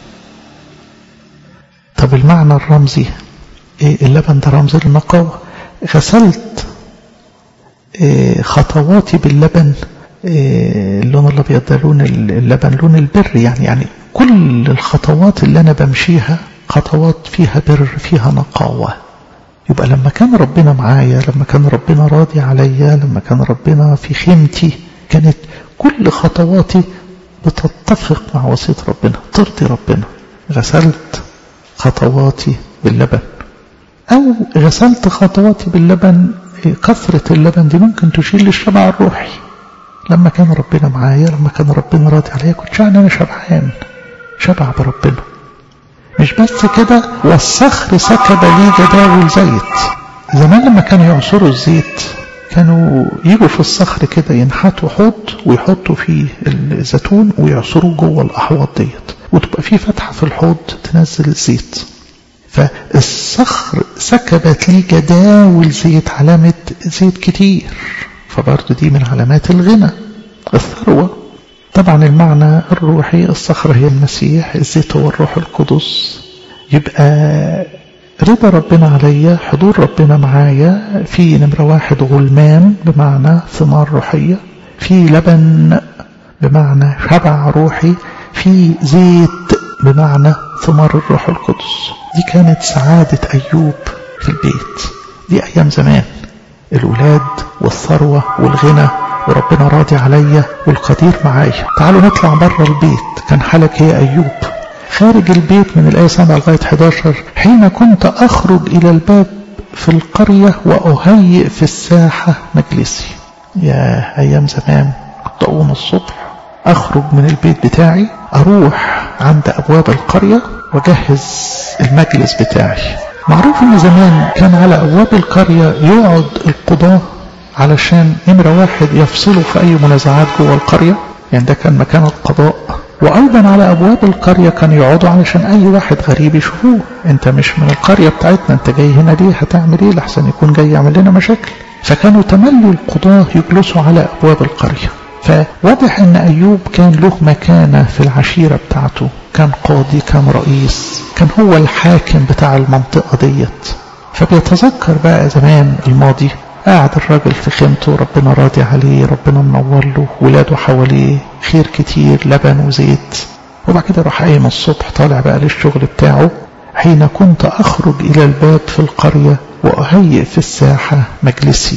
طب المعنى الرمزي إيه اللبن ده رمز للنقاوة غسلت إيه خطواتي باللبن اللون الابيض ده لون اللبن لون البر يعني يعني كل الخطوات اللي انا بمشيها خطوات فيها بر فيها نقاوه يبقى لما كان ربنا معايا لما كان ربنا راضي عليا لما كان ربنا في خيمتي كانت كل خطواتي بتتفق مع وصية ربنا ترضي ربنا غسلت خطواتي باللبن أو غسلت خطواتي باللبن كثرة اللبن دي ممكن تشيل الشبع الروحي لما كان ربنا معايا لما كان ربنا راضي عليا كنت يعني أنا شبعان شبع بربنا مش بس كده والصخر سكب لي جداول زيت زمان لما كانوا يعصروا الزيت كانوا يجوا في الصخر كده ينحتوا حوض ويحطوا فيه الزيتون ويعصروه جوه الاحواض ديت وتبقى في فتحه في الحوض تنزل الزيت فالصخر سكبت لي جداول زيت علامه زيت كتير فبرضه دي من علامات الغنى الثروه طبعا المعنى الروحي الصخرة هي المسيح الزيت هو الروح القدس يبقى رضا ربنا عليا حضور ربنا معايا في نمرة واحد غلمان بمعنى ثمار روحية في لبن بمعنى شبع روحي في زيت بمعنى ثمار الروح القدس دي كانت سعادة أيوب في البيت دي أيام زمان الولاد والثروة والغنى وربنا راضي عليا والقدير معايا تعالوا نطلع بره البيت كان حالك هي أيوب خارج البيت من الآية 7 لغاية 11 حين كنت أخرج إلى الباب في القرية وأهيئ في الساحة مجلسي يا أيام زمان كنت أقوم الصبح أخرج من البيت بتاعي أروح عند أبواب القرية وأجهز المجلس بتاعي معروف ان زمان كان على ابواب القرية يقعد القضاة علشان نمرة واحد يفصلوا في اي منازعات جوه القرية يعني ده كان مكان القضاء وايضا على ابواب القرية كانوا يقعدوا علشان اي واحد غريب يشوفوه انت مش من القرية بتاعتنا انت جاي هنا ليه هتعمل ايه لحسن يكون جاي يعمل لنا مشاكل فكانوا تملوا القضاة يجلسوا على ابواب القرية فواضح ان ايوب كان له مكانة في العشيرة بتاعته كان قاضي كان رئيس كان هو الحاكم بتاع المنطقة ديت فبيتذكر بقى زمان الماضي قاعد الراجل في خيمته ربنا راضي عليه ربنا منور له ولاده حواليه خير كتير لبن وزيت وبعد كده راح قايم الصبح طالع بقى للشغل بتاعه حين كنت أخرج إلى الباب في القرية وأهيئ في الساحة مجلسي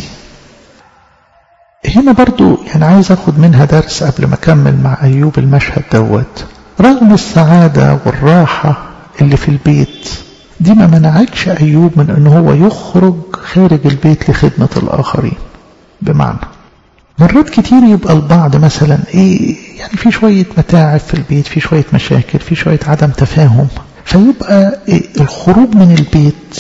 هنا برضو يعني عايز أخد منها درس قبل ما أكمل مع أيوب المشهد دوت رغم السعادة والراحة اللي في البيت دي ما منعتش أيوب من أنه هو يخرج خارج البيت لخدمة الآخرين بمعنى مرات كتير يبقى البعض مثلا إيه يعني في شوية متاعب في البيت في شوية مشاكل في شوية عدم تفاهم فيبقى إيه الخروج من البيت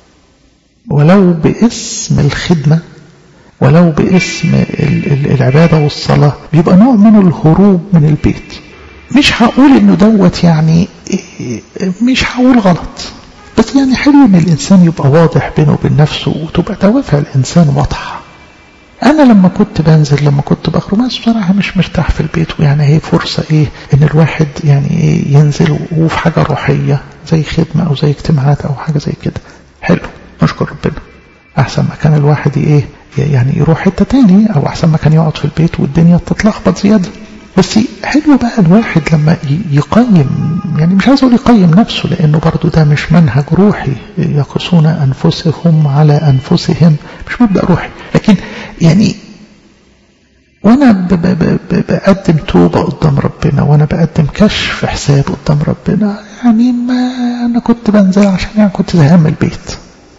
ولو باسم الخدمة ولو باسم العبادة والصلاة بيبقى نوع من الهروب من البيت مش هقول انه دوت يعني مش هقول غلط بس يعني حلو ان الانسان يبقى واضح بينه وبين نفسه وتبقى دوافع الانسان واضحه انا لما كنت بنزل لما كنت بخرج بس بصراحه مش مرتاح في البيت ويعني هي فرصه ايه ان الواحد يعني ايه ينزل وفي حاجه روحيه زي خدمه او زي اجتماعات او حاجه زي كده حلو نشكر ربنا احسن ما كان الواحد ايه يعني يروح حته تاني او احسن ما كان يقعد في البيت والدنيا تتلخبط زياده بس حلو بقى الواحد لما يقيم يعني مش عايز اقول يقيم نفسه لانه برضو ده مش منهج روحي يقصون انفسهم على انفسهم مش مبدا روحي لكن يعني وانا بقدم توبه قدام ربنا وانا بقدم كشف حساب قدام ربنا يعني ما انا كنت بنزل عشان يعني كنت زهقان من البيت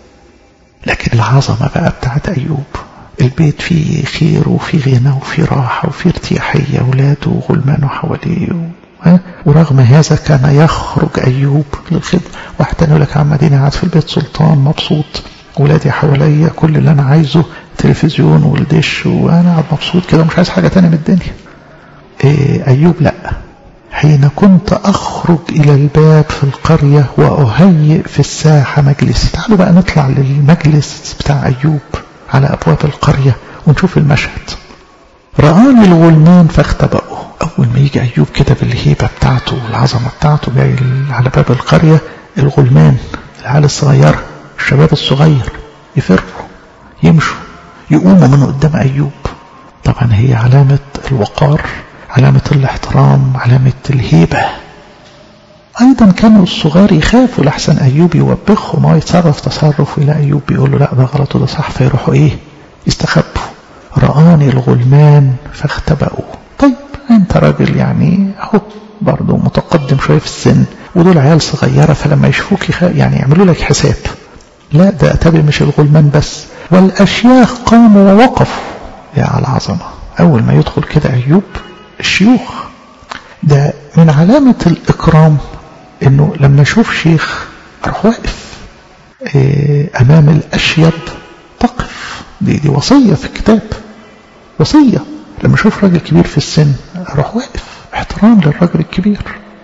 لكن العظمه بقى بتاعت ايوب البيت فيه خير وفيه غنى وفيه راحة وفيه ارتياحية ولاده وغلمانه حواليه و... ورغم هذا كان يخرج أيوب للخدمة واحد تاني يقول لك عم اديني قاعد في البيت سلطان مبسوط ولادي حواليا كل اللي أنا عايزه تلفزيون والدش وأنا قاعد مبسوط كده مش عايز حاجة تانية من الدنيا إيه أيوب لأ حين كنت أخرج إلى الباب في القرية وأهيئ في الساحة مجلسي تعالوا بقى نطلع للمجلس بتاع أيوب على أبواب القرية ونشوف المشهد رآني الغلمان فاختبأوا أول ما يجي أيوب كده بالهيبة بتاعته والعظمة بتاعته جاي على باب القرية الغلمان العيال الصغيرة الشباب الصغير يفروا يمشوا يقوموا من قدام أيوب طبعا هي علامة الوقار علامة الاحترام علامة الهيبة أيضا كانوا الصغار يخافوا لحسن أيوب يوبخهم أو يتصرف تصرف إلى أيوب بيقول له لا ده غلط وده صح فيروحوا إيه يستخبوا رآني الغلمان فاختبأوا طيب أنت راجل يعني أهو برضه متقدم شوية في السن ودول عيال صغيرة فلما يشوفوك يخ... يعني يعملوا لك حساب لا ده أتابع مش الغلمان بس والأشياخ قاموا ووقفوا يا على العظمة أول ما يدخل كده أيوب الشيوخ ده من علامة الإكرام إنه لما أشوف شيخ أروح واقف إيه أمام الأشيب تقف دي, دي وصية في الكتاب وصية لما أشوف راجل كبير في السن أروح واقف احترام للراجل الكبير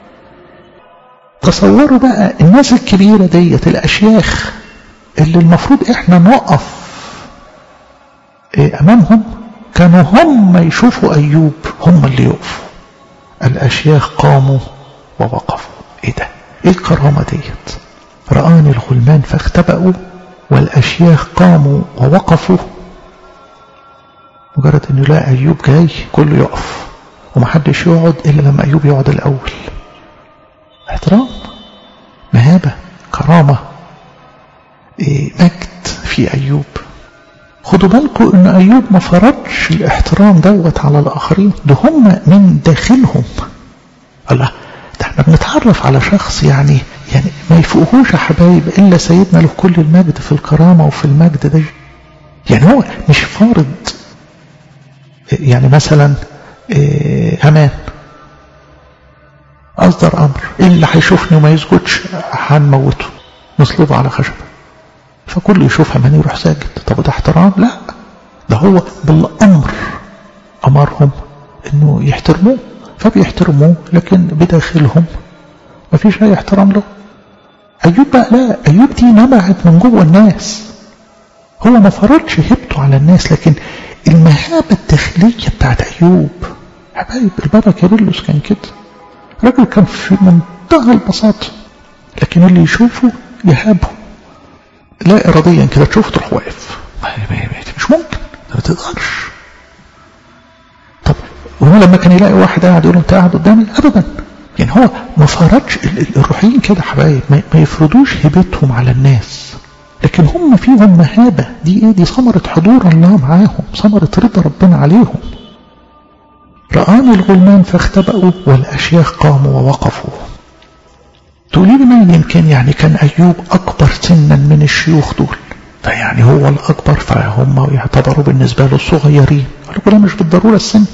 تصوروا بقى الناس الكبيرة ديت الأشياخ اللي المفروض احنا نقف إيه أمامهم كانوا هم يشوفوا أيوب هم اللي يقفوا الأشياخ قاموا ووقفوا إيه ده إيه الكرامة ديت رآني الغلمان فاختبأوا والأشياخ قاموا ووقفوا مجرد أنه لا أيوب جاي كله يقف ومحدش يقعد إلا لما أيوب يقعد الأول احترام مهابة كرامة إيه مجد في أيوب خدوا بالكم ان ايوب ما فرضش الاحترام دوت على الاخرين ده هم من داخلهم الله ده احنا بنتعرف على شخص يعني يعني ما يفوقهوش يا حبايب الا سيدنا له كل المجد في الكرامه وفي المجد ده يعني هو مش فارض يعني مثلا إيه امان اصدر امر اللي هيشوفني وما يسجدش هنموته نصلبه على خشبه فكل يشوف همان يروح ساجد طب ده احترام لا ده هو بالامر امرهم انه يحترموه فبيحترموه لكن بداخلهم ما فيش اي احترام له ايوب بقى لا ايوب دي نبعت من جوه الناس هو ما فرضش هيبته على الناس لكن المهابة الداخلية بتاعت ايوب حبايب البابا كيرلس كان كده راجل كان في منتهى البساطة لكن اللي يشوفه يهابه لا إراديا كده تشوف تروح واقف مش ممكن ما تقدرش طب وهو لما كان يلاقي واحد قاعد يقول له انت قاعد قدامي ابدا يعني هو ما فرضش الروحيين كده حبايب ما يفرضوش هيبتهم على الناس لكن هم فيهم مهابة دي ايه دي ثمرة حضور الله معاهم ثمرة رضا ربنا عليهم رآني الغلمان فاختبأوا والأشياخ قاموا ووقفوا تقولي لي ما يمكن يعني كان أيوب أكبر سنا من الشيوخ دول فيعني هو الأكبر فهم يعتبروا بالنسبة له الصغيرين قالوا لا مش بالضرورة السن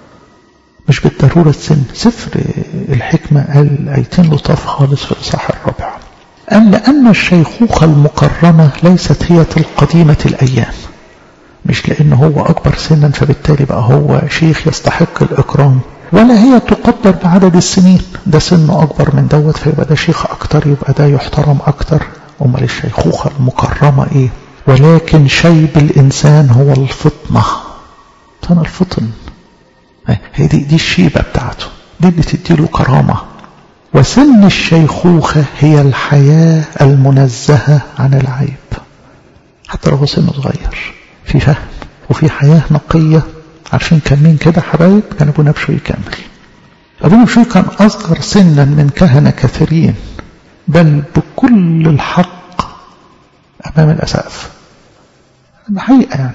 مش بالضرورة السن سفر الحكمة قال آيتين لطاف خالص في الإصحاح الرابع قال لأن الشيخوخة المكرمة ليست هي القديمة الأيام مش لأنه هو أكبر سنا فبالتالي بقى هو شيخ يستحق الإكرام ولا هي تقدر بعدد السنين ده سنه أكبر من دوت فيبقى ده شيخ أكتر يبقى ده يحترم أكتر أمال الشيخوخة المكرمة إيه ولكن شيب الإنسان هو الفطنة سنة الفطن هي دي, دي الشيبة بتاعته دي اللي تديله كرامة وسن الشيخوخة هي الحياة المنزهة عن العيب حتى لو هو سنه صغير في فهم وفي حياة نقية عارفين كان مين كده حبايب كان ابونا بشوي كامل ابونا بشوي كان اصغر سنا من كهنة كثيرين بل بكل الحق امام الاسقف حقيقة يعني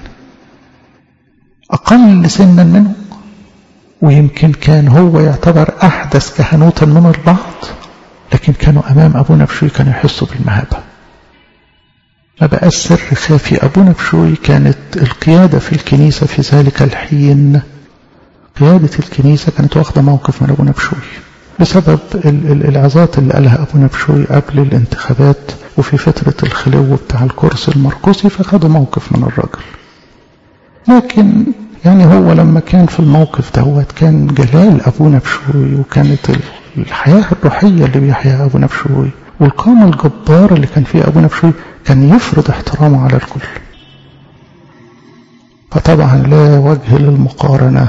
اقل سنا منهم ويمكن كان هو يعتبر احدث كهنوتا من البعض لكن كانوا امام ابونا بشوي كانوا يحسوا بالمهابه ما بقى السر خافي أبونا بشوي كانت القيادة في الكنيسة في ذلك الحين قيادة الكنيسة كانت واخدة موقف من أبونا بشوي بسبب العظات اللي قالها أبونا بشوي قبل الانتخابات وفي فترة الخلو بتاع الكرسي المرقسي فخدوا موقف من الرجل لكن يعني هو لما كان في الموقف دوت كان جلال أبونا بشوي وكانت الحياة الروحية اللي بيحياها أبونا بشوي والقامة الجبارة اللي كان فيها أبونا بشوي كان يفرض احترامه على الكل فطبعا لا وجه للمقارنة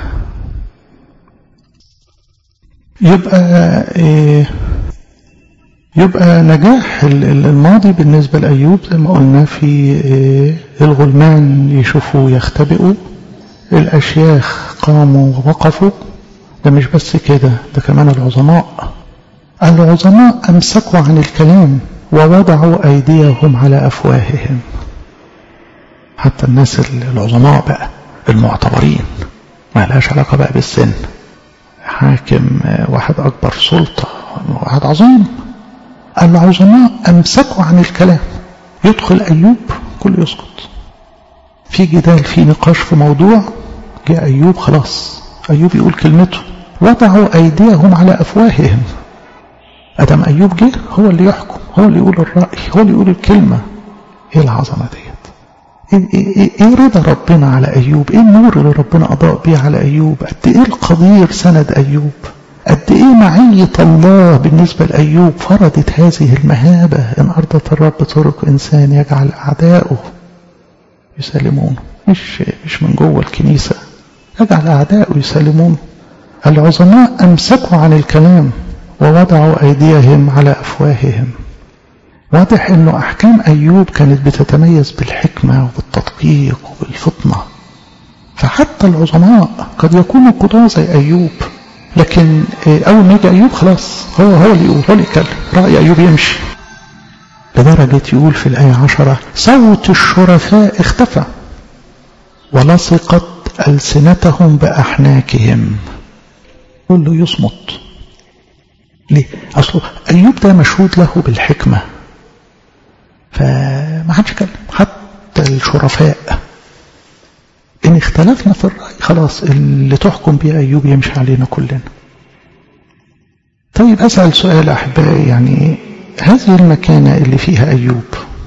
يبقى إيه يبقى نجاح الماضي بالنسبة لأيوب زي ما قلنا في إيه الغلمان يشوفوا يختبئوا الأشياخ قاموا ووقفوا ده مش بس كده ده كمان العظماء العظماء أمسكوا عن الكلام ووضعوا أيديهم على أفواههم حتى الناس العظماء بقى المعتبرين ما لهاش علاقة بقى بالسن حاكم واحد أكبر سلطة واحد عظيم العظماء أمسكوا عن الكلام يدخل أيوب كل يسكت في جدال في نقاش في موضوع جاء أيوب خلاص أيوب يقول كلمته وضعوا أيديهم على أفواههم أدم أيوب جه هو اللي يحكم هو اللي يقول الرأي هو اللي يقول الكلمة إيه العظمة ديت إيه, إيه, إيه رضا ربنا على أيوب إيه النور اللي ربنا أضاء بيه على أيوب قد إيه القدير سند أيوب قد إيه معية الله بالنسبة لأيوب فرضت هذه المهابة إن أرضت الرب طرق إنسان يجعل أعداؤه يسلمونه مش مش من جوه الكنيسة يجعل أعداؤه يسلمونه العظماء أمسكوا عن الكلام ووضعوا أيديهم على أفواههم واضح أنه أحكام أيوب كانت بتتميز بالحكمة وبالتدقيق وبالفطنة فحتى العظماء قد يكونوا قضاة زي أيوب لكن أول ما يجي أيوب خلاص هو هو اللي يقول هو اللي يتكلم رأي أيوب يمشي لدرجة يقول في الآية عشرة صوت الشرفاء اختفى ولصقت ألسنتهم بأحناكهم كله يصمت ليه؟ أصله أيوب ده مشهود له بالحكمة فما حدش يتكلم حتى الشرفاء إن اختلفنا في الرأي خلاص اللي تحكم بيه أيوب يمشي علينا كلنا طيب أسأل سؤال أحبائي يعني هذه المكانة اللي فيها أيوب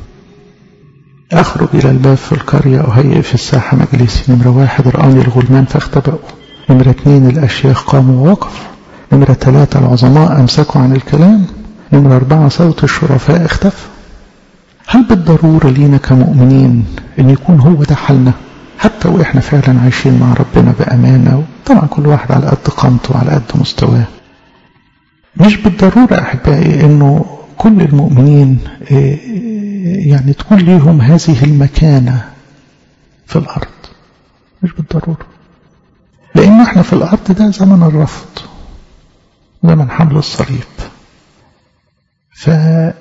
أخرج إلى الباب في القرية أهيئ في الساحة مجلسي نمرة واحد رآني الغلمان فاختبأوا نمرة اثنين الأشياخ قاموا ووقفوا نمرة ثلاثة العظماء أمسكوا عن الكلام نمرة أربعة صوت الشرفاء اختفى هل بالضرورة لينا كمؤمنين أن يكون هو ده حالنا حتى وإحنا فعلا عايشين مع ربنا بأمانة طبعا كل واحد على قد قامته وعلى قد مستواه مش بالضرورة أحبائي أنه كل المؤمنين يعني تكون ليهم هذه المكانة في الأرض مش بالضرورة لأن احنا في الأرض ده زمن الرفض زمن حمل الصليب ف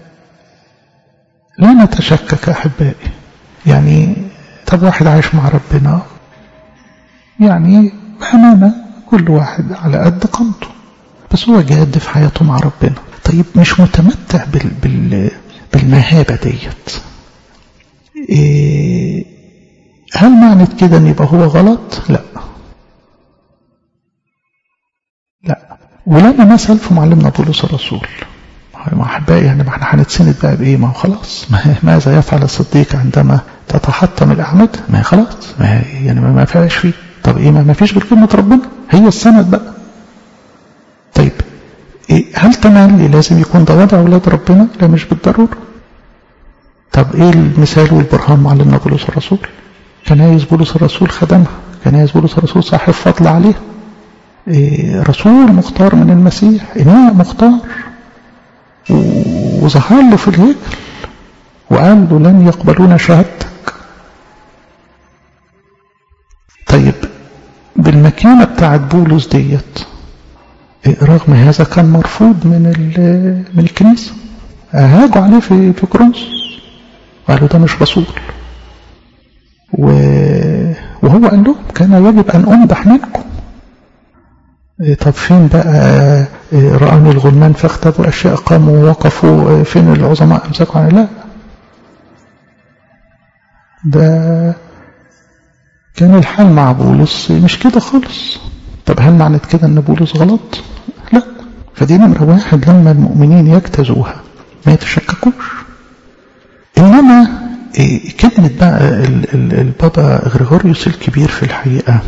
لا نتشكك أحبائي يعني طب واحد عايش مع ربنا يعني بأمانة كل واحد على قد قامته بس هو جاد في حياته مع ربنا طيب مش متمتع بال بال بالمهابة ديت إيه هل معنى كده ان يبقى هو غلط لا لا ولما مثل في معلمنا بولس الرسول ما احبائي يعني ما احنا هنتسند بقى بايه ما هو خلاص ما ماذا يفعل الصديق عندما تتحطم الاعمده ما هي خلاص ما هي يعني ما فيهاش فيه طب ايه ما فيش غير كلمه ربنا هي السند بقى طيب إيه هل تملي لازم يكون ده وضع اولاد ربنا لا مش بالضروره طب ايه المثال والبرهان معلمنا بولس الرسول كنايس بولس الرسول خدمها كنايس بولس الرسول صاحب فضل عليها إيه رسول مختار من المسيح إناء مختار وظهر له في الهيكل وقال له لن يقبلون شهادتك طيب بالمكانة بتاعت بولس ديت رغم هذا كان مرفوض من من الكنيسة هاجوا عليه في في كورنثوس قالوا ده مش رسول وهو قال لهم كان يجب أن أمدح منكم طب فين بقى رآني الغلمان فاختبوا أشياء قاموا ووقفوا فين العظماء أمسكوا عن لا ده كان الحال مع بولس مش كده خالص طب هل معنى كده ان بولس غلط لا فدي نمرة واحد لما المؤمنين يجتازوها ما يتشككوش انما كلمة بقى البابا غريغوريوس الكبير في الحقيقة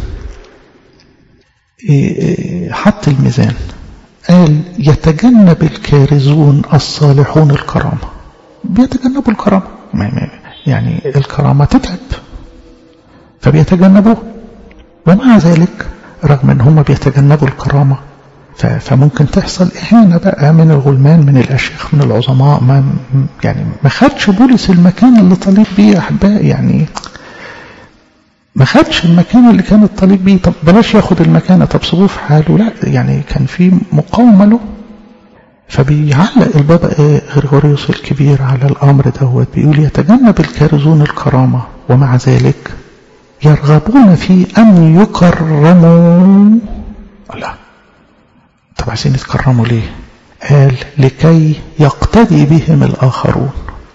حط الميزان قال يتجنب الكارزون الصالحون الكرامة بيتجنبوا الكرامة يعني الكرامة تتعب فبيتجنبوه ومع ذلك رغم ان هم بيتجنبوا الكرامة فممكن تحصل إهانة بقى من الغلمان من الأشياخ من العظماء ما يعني ما خدش بولس المكان اللي طالب بيه أحبائي يعني ما خدش المكان اللي كان الطالب بيه طب بلاش ياخد المكانة طب سيبوه في حاله لا يعني كان في مقاومة له فبيعلق البابا ايه غريغوريوس الكبير على الامر دوت بيقول يتجنب الكارزون الكرامة ومع ذلك يرغبون في ان يكرموا لا طب عايزين يتكرموا ليه قال لكي يقتدي بهم الاخرون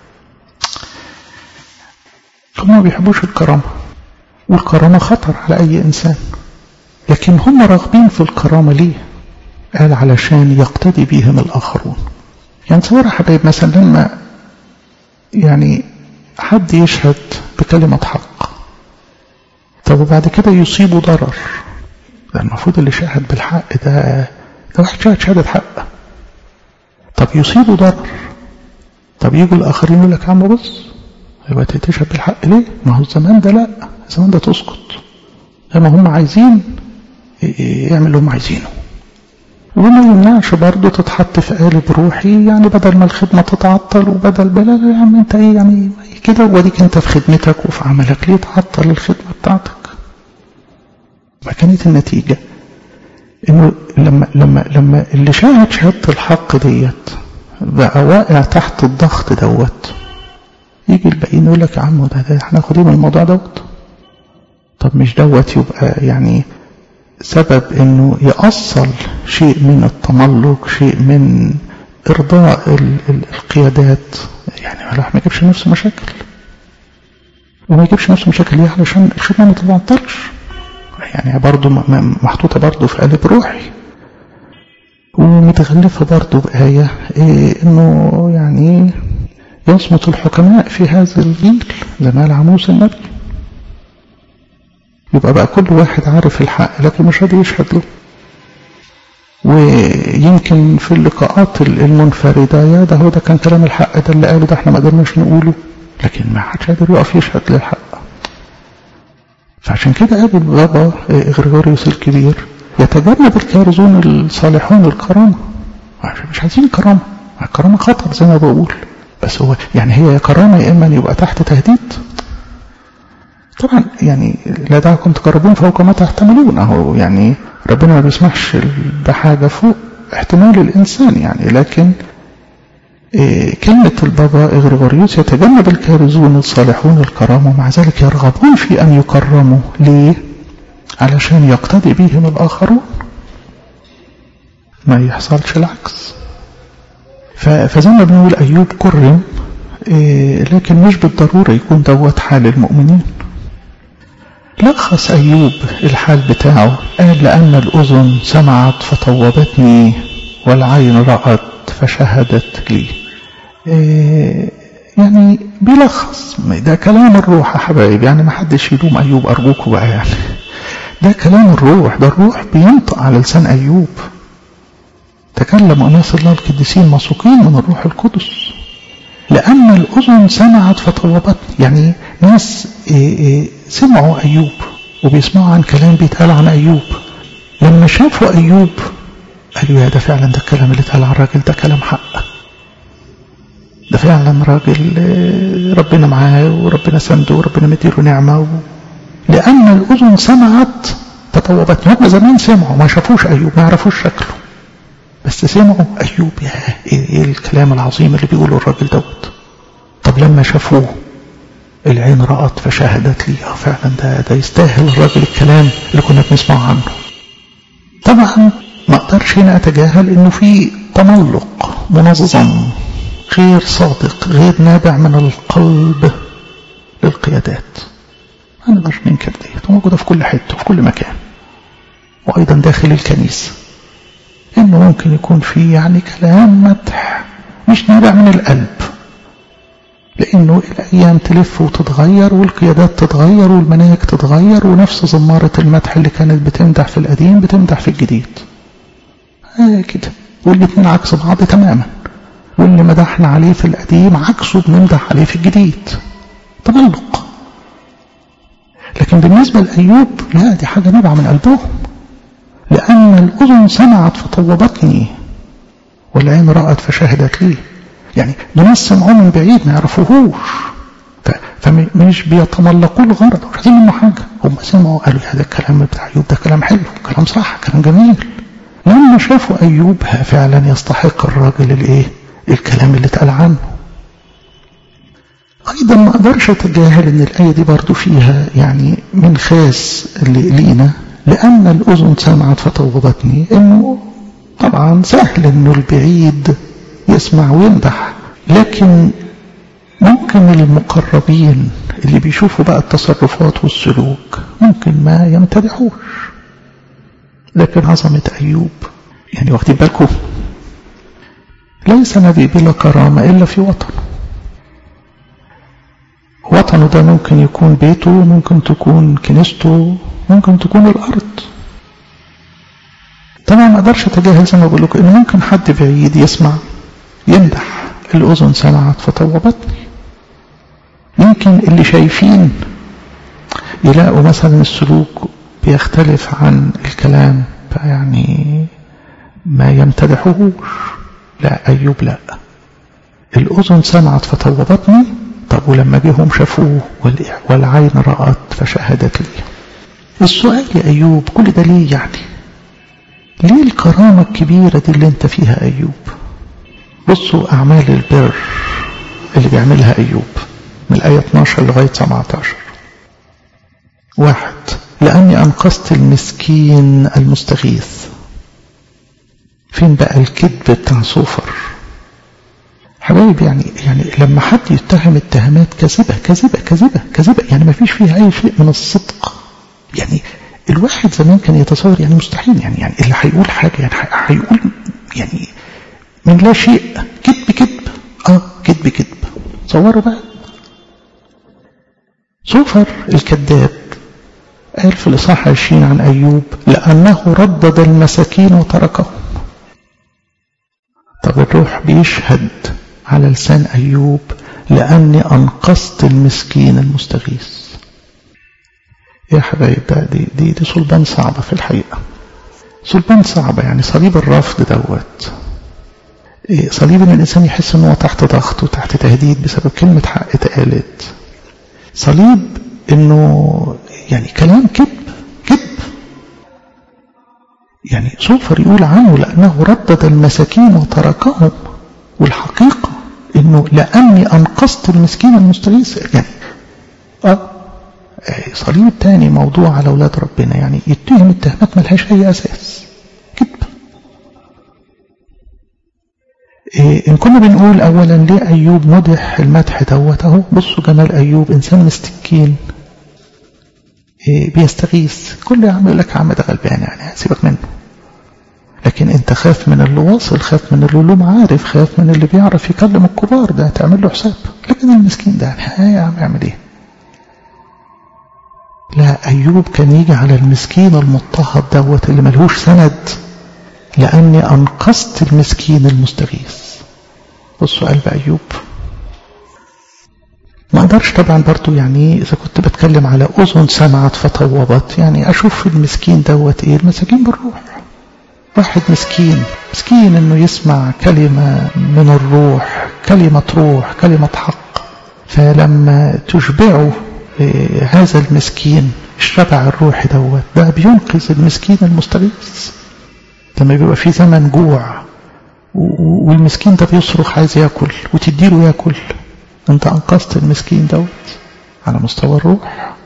هم ما بيحبوش الكرامة والكرامة خطر على أي إنسان لكن هم راغبين في الكرامة ليه قال علشان يقتدي بهم الآخرون يعني تصور حبايب مثلا لما يعني حد يشهد بكلمة حق طب وبعد كده يصيبه ضرر ده المفروض اللي شاهد بالحق ده ده واحد شاهد شهادة حق طب يصيبه ضرر طب يجوا الآخرين يقول لك يا عم بص يبقى تشهد بالحق ليه؟ ما هو الزمان ده لا الزمان ده تسكت لما هم عايزين يعمل اللي هم عايزينه وما يمنعش برضه تتحط في قالب روحي يعني بدل ما الخدمة تتعطل وبدل بلا يا عم انت ايه يعني كده واديك انت في خدمتك وفي عملك ليه تعطل الخدمة بتاعتك ما كانت النتيجة انه لما لما لما اللي شاهد شهادة الحق ديت بقى واقع تحت الضغط دوت يجي الباقيين يقول لك يا عم ده, ده احنا ناخد ايه من الموضوع دوت طب مش دوت يبقى يعني سبب انه يأصل شيء من التملق شيء من ارضاء ال ال القيادات يعني الواحد ما يجيبش نفسه مشاكل وما يجيبش نفسه مشاكل ليه علشان الخدمه ما تتعطلش يعني برضه محطوطه برضه في قالب روحي ومتغلفه برضه بآية إيه انه يعني يصمت الحكماء في هذا الجيل زي ما قال عموس النبي يبقى بقى كل واحد عارف الحق لكن مش راضي يشهد له ويمكن في اللقاءات المنفردة يا ده هو ده كان كلام الحق ده اللي قاله ده احنا ما قدرناش نقوله لكن ما حدش قادر يقف يشهد للحق فعشان كده قال البابا غريغوريوس الكبير يتجنب الكارزون الصالحون الكرامة مش عايزين كرامة الكرامة خطر زي ما بقول بس هو يعني هي كرامة يا إما يبقى تحت تهديد طبعا يعني لا دعكم تقربون فوق ما تحتملون اهو يعني ربنا ما بيسمحش بحاجة فوق احتمال الإنسان يعني لكن إيه كلمة البابا إغريغوريوس يتجنب الكارزون الصالحون الكرامة ومع ذلك يرغبون في أن يكرموا ليه؟ علشان يقتدي بهم الآخرون ما يحصلش العكس فزي ما بنقول أيوب كرم إيه لكن مش بالضرورة يكون دوت حال المؤمنين لخص أيوب الحال بتاعه قال لأن الأذن سمعت فطوبتني والعين رأت فشهدت لي إيه يعني بيلخص ده كلام الروح يا حبايب يعني ما حدش يلوم أيوب أرجوكوا بقى يعني ده كلام الروح ده الروح بينطق على لسان أيوب تكلم أناس الله القديسين مسوقين من الروح القدس لأن الأذن سمعت فطوبتني يعني ناس إيه إيه سمعوا أيوب وبيسمعوا عن كلام بيتقال عن أيوب لما شافوا أيوب قالوا يا ده فعلا ده الكلام اللي اتقال عن الراجل ده كلام حق ده فعلا راجل ربنا معاه وربنا سنده وربنا مديله نعمة و... لأن الأذن سمعت تطوبت هم زمان سمعوا ما شافوش أيوب ما يعرفوش شكله بس سمعوا أيوب يا إيه الكلام العظيم اللي بيقوله الراجل دوت طب لما شافوه العين رأت فشاهدت لي اه فعلا ده ده يستاهل الراجل الكلام اللي كنا بنسمعه عنه طبعا ما اقدرش هنا اتجاهل انه في تملق منظم غير صادق غير نابع من القلب للقيادات ما نقدرش ننكر ديت موجوده في كل حته وفي كل مكان وايضا داخل الكنيسه انه ممكن يكون في يعني كلام مدح مش نابع من القلب لأنه الأيام تلف وتتغير والقيادات تتغير والمناهج تتغير ونفس زمارة المدح اللي كانت بتمدح في القديم بتمدح في الجديد آه كده والاثنين عكس بعض تماما واللي مدحنا عليه في القديم عكسه بنمدح عليه في الجديد تملق لكن بالنسبة لأيوب لا دي حاجة نابعة من قلبهم لأن الأذن سمعت فطوبتني والعين رأت فشهدت لي يعني ناس سمعوه من بعيد ما يعرفوهوش فمش بيتملقوا الغرض مش عايزين منه حاجة هم سمعوا قالوا هذا الكلام بتاع أيوب ده كلام حلو كلام صح كلام جميل لما شافوا أيوب فعلا يستحق الراجل الايه الكلام اللي اتقال عنه أيضا ما أقدرش أتجاهل أن الآية دي برضو فيها يعني من خاص لينا لأن الأذن سمعت فطوبتني أنه طبعا سهل أنه البعيد يسمع ويمدح لكن ممكن المقربين اللي بيشوفوا بقى التصرفات والسلوك ممكن ما يمتدحوش لكن عظمة أيوب يعني واخدين بالكم ليس نبي بلا كرامة إلا في وطنه وطنه ده ممكن يكون بيته ممكن تكون كنيسته ممكن تكون الأرض طبعا ما اقدرش اتجاهل زي ما بقول لكم ان ممكن حد بعيد يسمع يمدح الاذن سمعت فطوبتني يمكن اللي شايفين يلاقوا مثلا السلوك بيختلف عن الكلام فيعني ما يمتدحوهوش لا أيوب لا الأذن سمعت فطوبتني طب ولما جيهم شافوه والعين رأت فشهدت لي السؤال يا أيوب كل ده ليه يعني ليه الكرامة الكبيرة دي اللي انت فيها أيوب بصوا أعمال البر اللي بيعملها أيوب من الآية 12 لغاية 17 واحد لأني أنقذت المسكين المستغيث فين بقى الكذب بتاع صوفر حبايب يعني يعني لما حد يتهم اتهامات كاذبة كاذبة كاذبة كاذبة يعني ما فيش فيها أي شيء من الصدق يعني الواحد زمان كان يتصور يعني مستحيل يعني يعني اللي هيقول حاجة يعني هيقول يعني من لا شيء كذب كذب اه كذب كذب تصوروا بقى صوفر الكذاب قال في الإصحاح 20 عن أيوب لأنه ردد المساكين وتركهم طب الروح بيشهد على لسان أيوب لأني أنقذت المسكين المستغيث يا حبايب بقى دي, دي, دي صلبان صعبة في الحقيقة صلبان صعبة يعني صليب الرفض دوت صليب ان الانسان يحس ان هو تحت ضغط وتحت تهديد بسبب كلمة حق اتقالت صليب انه يعني كلام كذب كذب يعني صوفر يقول عنه لانه ردد المساكين وتركهم والحقيقة انه لاني انقذت المسكين المستغيث يعني اه صليب تاني موضوع على اولاد ربنا يعني يتهم اتهامات ملهاش اي اساس كذب إيه إن كنا بنقول أولا ليه أيوب مدح المدح دوت أهو بصوا جمال أيوب إنسان مستكين إيه بيستغيث كل يا عم يقول لك يا عم ده غلبان يعني سيبك منه لكن أنت خاف من اللي واصل خاف من اللي له معارف خاف من اللي بيعرف يكلم الكبار ده تعمل له حساب لكن المسكين ده يعني يا عم يعمل إيه لا أيوب كان يجي على المسكين المضطهد دوت اللي ملهوش سند لأني أنقذت المسكين المستغيث بصوا قلب أيوب ما أقدرش طبعا برضو يعني إذا كنت بتكلم على أذن سمعت فطوبت يعني أشوف المسكين دوت إيه المساكين بالروح واحد مسكين مسكين إنه يسمع كلمة من الروح كلمة روح كلمة حق فلما تشبعه هذا المسكين الشبع الروحي دوت ده بينقذ المسكين المستغيث لما بيبقى في زمن جوع والمسكين ده بيصرخ عايز ياكل وتديله ياكل انت انقذت المسكين دوت على مستوى الروح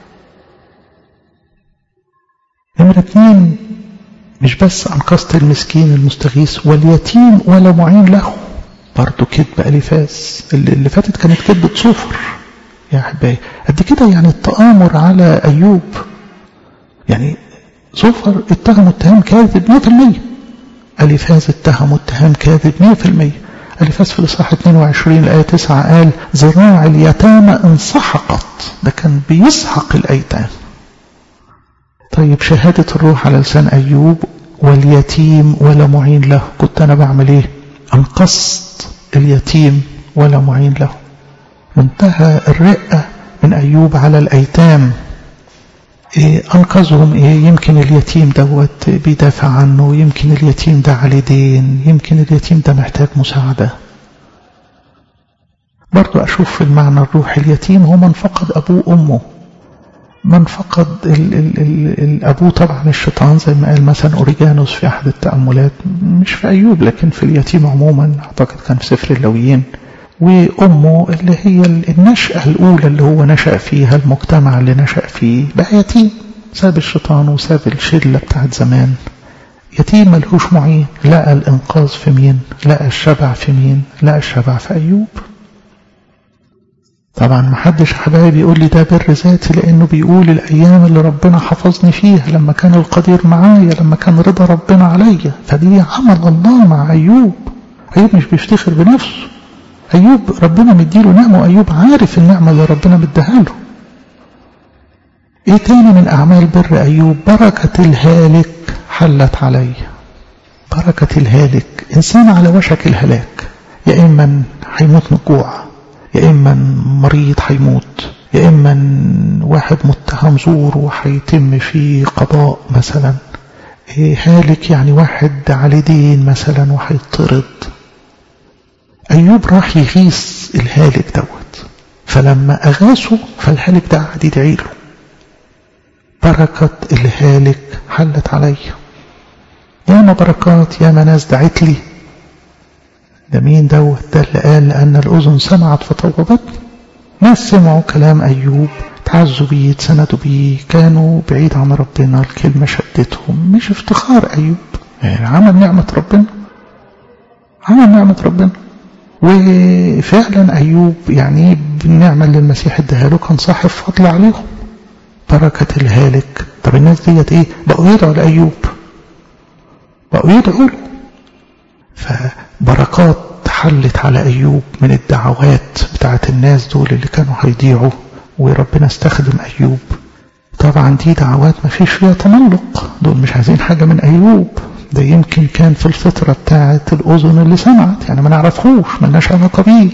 نمرة اتنين مش بس انقذت المسكين المستغيث واليتيم ولا معين له برضه كذب الفاس اللي, اللي فاتت كانت كذبة صفر يا احبائي قد كده يعني التآمر على ايوب يعني صفر اتهموا اتهام كاذب 100% أليفاز اتهموا اتهام كاذب 100% أليفاز في الإصحاح 22 الآية 9 قال ذراع اليتامى انسحقت ده كان بيسحق الأيتام طيب شهادة الروح على لسان أيوب واليتيم ولا معين له كنت أنا بعمل إيه أنقذت اليتيم ولا معين له منتهى الرقة من أيوب على الأيتام إيه أنقذهم إيه يمكن اليتيم دوت بيدافع عنه يمكن اليتيم ده عليه دين يمكن اليتيم ده محتاج مساعدة برضو أشوف في المعنى الروحي اليتيم هو من فقد أبوه أمه من فقد ال ال ال الأبوه طبعا الشيطان زي ما قال مثلا أوريجانوس في أحد التأملات مش في أيوب لكن في اليتيم عموما أعتقد كان في سفر اللويين وأمه اللي هي النشأة الأولى اللي هو نشأ فيها المجتمع اللي نشأ فيه بقى يتيم ساب الشيطان وساب الشلة بتاعت زمان يتيم ملهوش معين لقى الإنقاذ في مين لقى الشبع في مين لقى الشبع في أيوب طبعا ما حدش حبايبي يقول لي ده بر ذاتي لانه بيقول الايام اللي ربنا حفظني فيها لما كان القدير معايا لما كان رضا ربنا عليا فدي عمل الله مع ايوب ايوب مش بيفتخر بنفسه ايوب ربنا مديله نعمه وايوب عارف النعمه اللي ربنا مديها له ايه تاني من اعمال بر ايوب بركه الهالك حلت علي بركه الهالك انسان على وشك الهلاك يا اما هيموت من الجوع يا إما مريض هيموت يا إما واحد متهم زور وهيتم فيه قضاء مثلا هالك يعني واحد عليه دين مثلا وهيطرد أيوب راح يغيث الهالك دوت فلما أغاثه فالهالك ده قعد يدعي له بركة الهالك حلت عليا ياما بركات ياما ناس دعت لي ده مين دوت ده اللي قال لأن الأذن سمعت فطوبت ناس سمعوا كلام أيوب تعزوا بيه اتسندوا بيه كانوا بعيد عن ربنا الكلمة شدتهم مش افتخار أيوب يعني عمل نعمة ربنا عمل نعمة ربنا وفعلا أيوب يعني بالنعمة اللي المسيح اداها له كان صاحب فضل عليهم بركة الهالك طب الناس ديت ايه بقوا يدعوا لأيوب بقوا يدعوا له فبركات حلت على أيوب من الدعوات بتاعت الناس دول اللي كانوا هيضيعوا وربنا استخدم أيوب طبعا دي دعوات ما فيش فيها تملق دول مش عايزين حاجة من أيوب ده يمكن كان في الفطرة بتاعت الأذن اللي سمعت يعني ما نعرفهوش ملناش علاقة بيه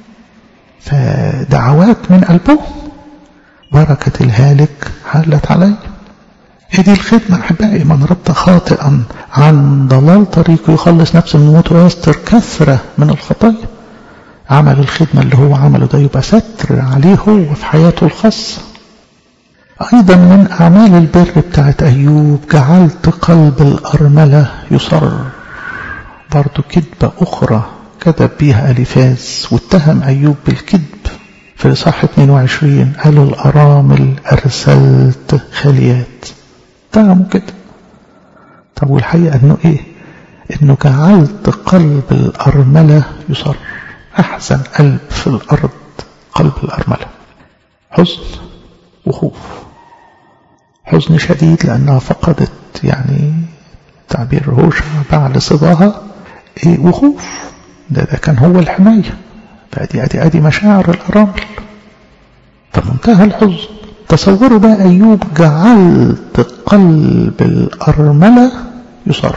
فدعوات من قلبهم بركة الهالك حلت علي هذه الخدمة أحبائي من رد خاطئا عن ضلال طريقه يخلص نفسه من الموت ويستر كثرة من الخطايا عمل الخدمة اللي هو عمله ده يبقى ستر عليه هو في حياته الخاصة أيضا من أعمال البر بتاعت أيوب جعلت قلب الأرملة يصر برضو كذبة أخرى كذب بيها أليفاز واتهم أيوب بالكذب في الإصحاح 22 قالوا الأرامل أرسلت خاليات اتهموا كده طب والحقيقة انه ايه انه جعلت قلب الارملة يصر احزن قلب في الارض قلب الارملة حزن وخوف حزن شديد لانها فقدت يعني تعبير هوشع بعد صداها إيه وخوف ده, ده كان هو الحماية فادي ادي ادي مشاعر الارامل فمنتهى الحزن تصوروا بقى أيوب جعلت قلب الأرملة يصر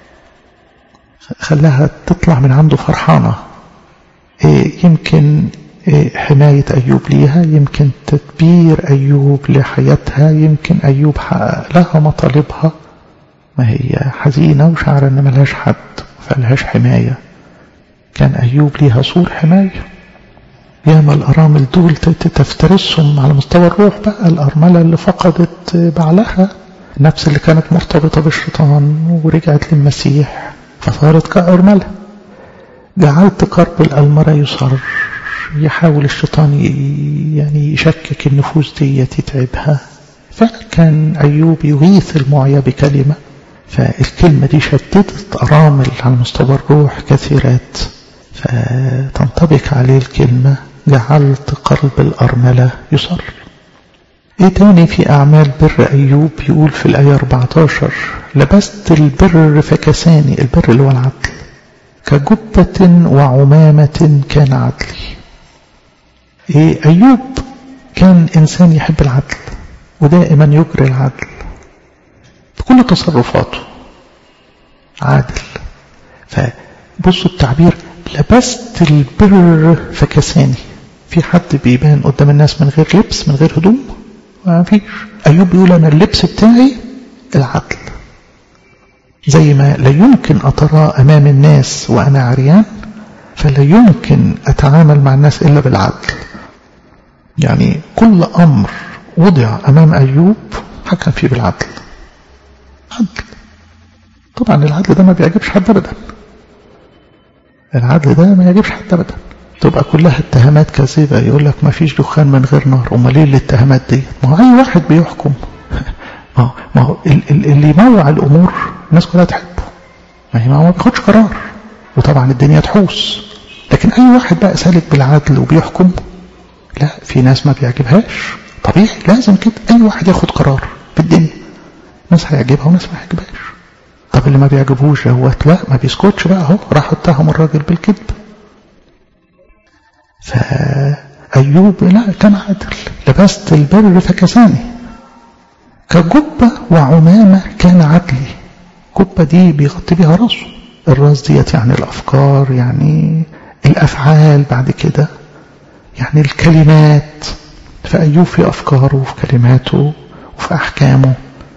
خلاها تطلع من عنده فرحانة إيه يمكن إيه حماية أيوب ليها يمكن تدبير أيوب لحياتها يمكن أيوب حقق لها مطالبها ما هي حزينة وشعر أن ملهاش حد فلهاش حماية كان أيوب ليها صور حماية ياما الأرامل دول تفترسهم على مستوى الروح بقى الأرملة اللي فقدت بعلها النفس اللي كانت مرتبطة بالشيطان ورجعت للمسيح فصارت كأرملة جعلت قرب الألمرة يصر يحاول الشيطان يعني يشكك النفوس دي يتعبها فكان أيوب يغيث المعيا بكلمة فالكلمة دي شددت أرامل على مستوى الروح كثيرات فتنطبق عليه الكلمة جعلت قلب الأرملة يصر ايه تاني في أعمال بر أيوب يقول في الآية 14 لبست البر فكساني البر اللي هو العدل كجبة وعمامة كان عدلي إيه أيوب كان إنسان يحب العدل ودائما يجري العدل بكل تصرفاته عادل فبصوا التعبير لبست البر فكساني في حد بيبان قدام الناس من غير لبس من غير هدوم ما فيش أيوب بيقول أنا اللبس بتاعي العدل زي ما لا يمكن أترى أمام الناس وأنا عريان فلا يمكن أتعامل مع الناس إلا بالعدل يعني كل أمر وضع أمام أيوب حكم فيه بالعدل عدل طبعا العدل ده ما بيعجبش حد أبدا العدل ده ما يعجبش حد أبدا تبقى كلها اتهامات كاذبة يقول لك ما فيش دخان من غير نار امال ايه الاتهامات دي ما هو اي واحد بيحكم ما هو ما هو اللي يموع الامور الناس كلها تحبه ما هي ما هو ما بياخدش قرار وطبعا الدنيا تحوس لكن اي واحد بقى سالك بالعدل وبيحكم لا في ناس ما بيعجبهاش طبيعي لازم كده اي واحد ياخد قرار في الدنيا ناس هيعجبها وناس ما هيعجبهاش طب اللي ما بيعجبهوش دوت لا ما بيسكتش بقى اهو راح اتهم الراجل بالكذب فأيوب لا كان عادل لبست البر فكساني كجبة وعمامة كان عدلي جبة دي بيغطي بيها راسه الراس ديت يعني الأفكار يعني الأفعال بعد كده يعني الكلمات فأيوب في أفكاره وفي كلماته وفي أحكامه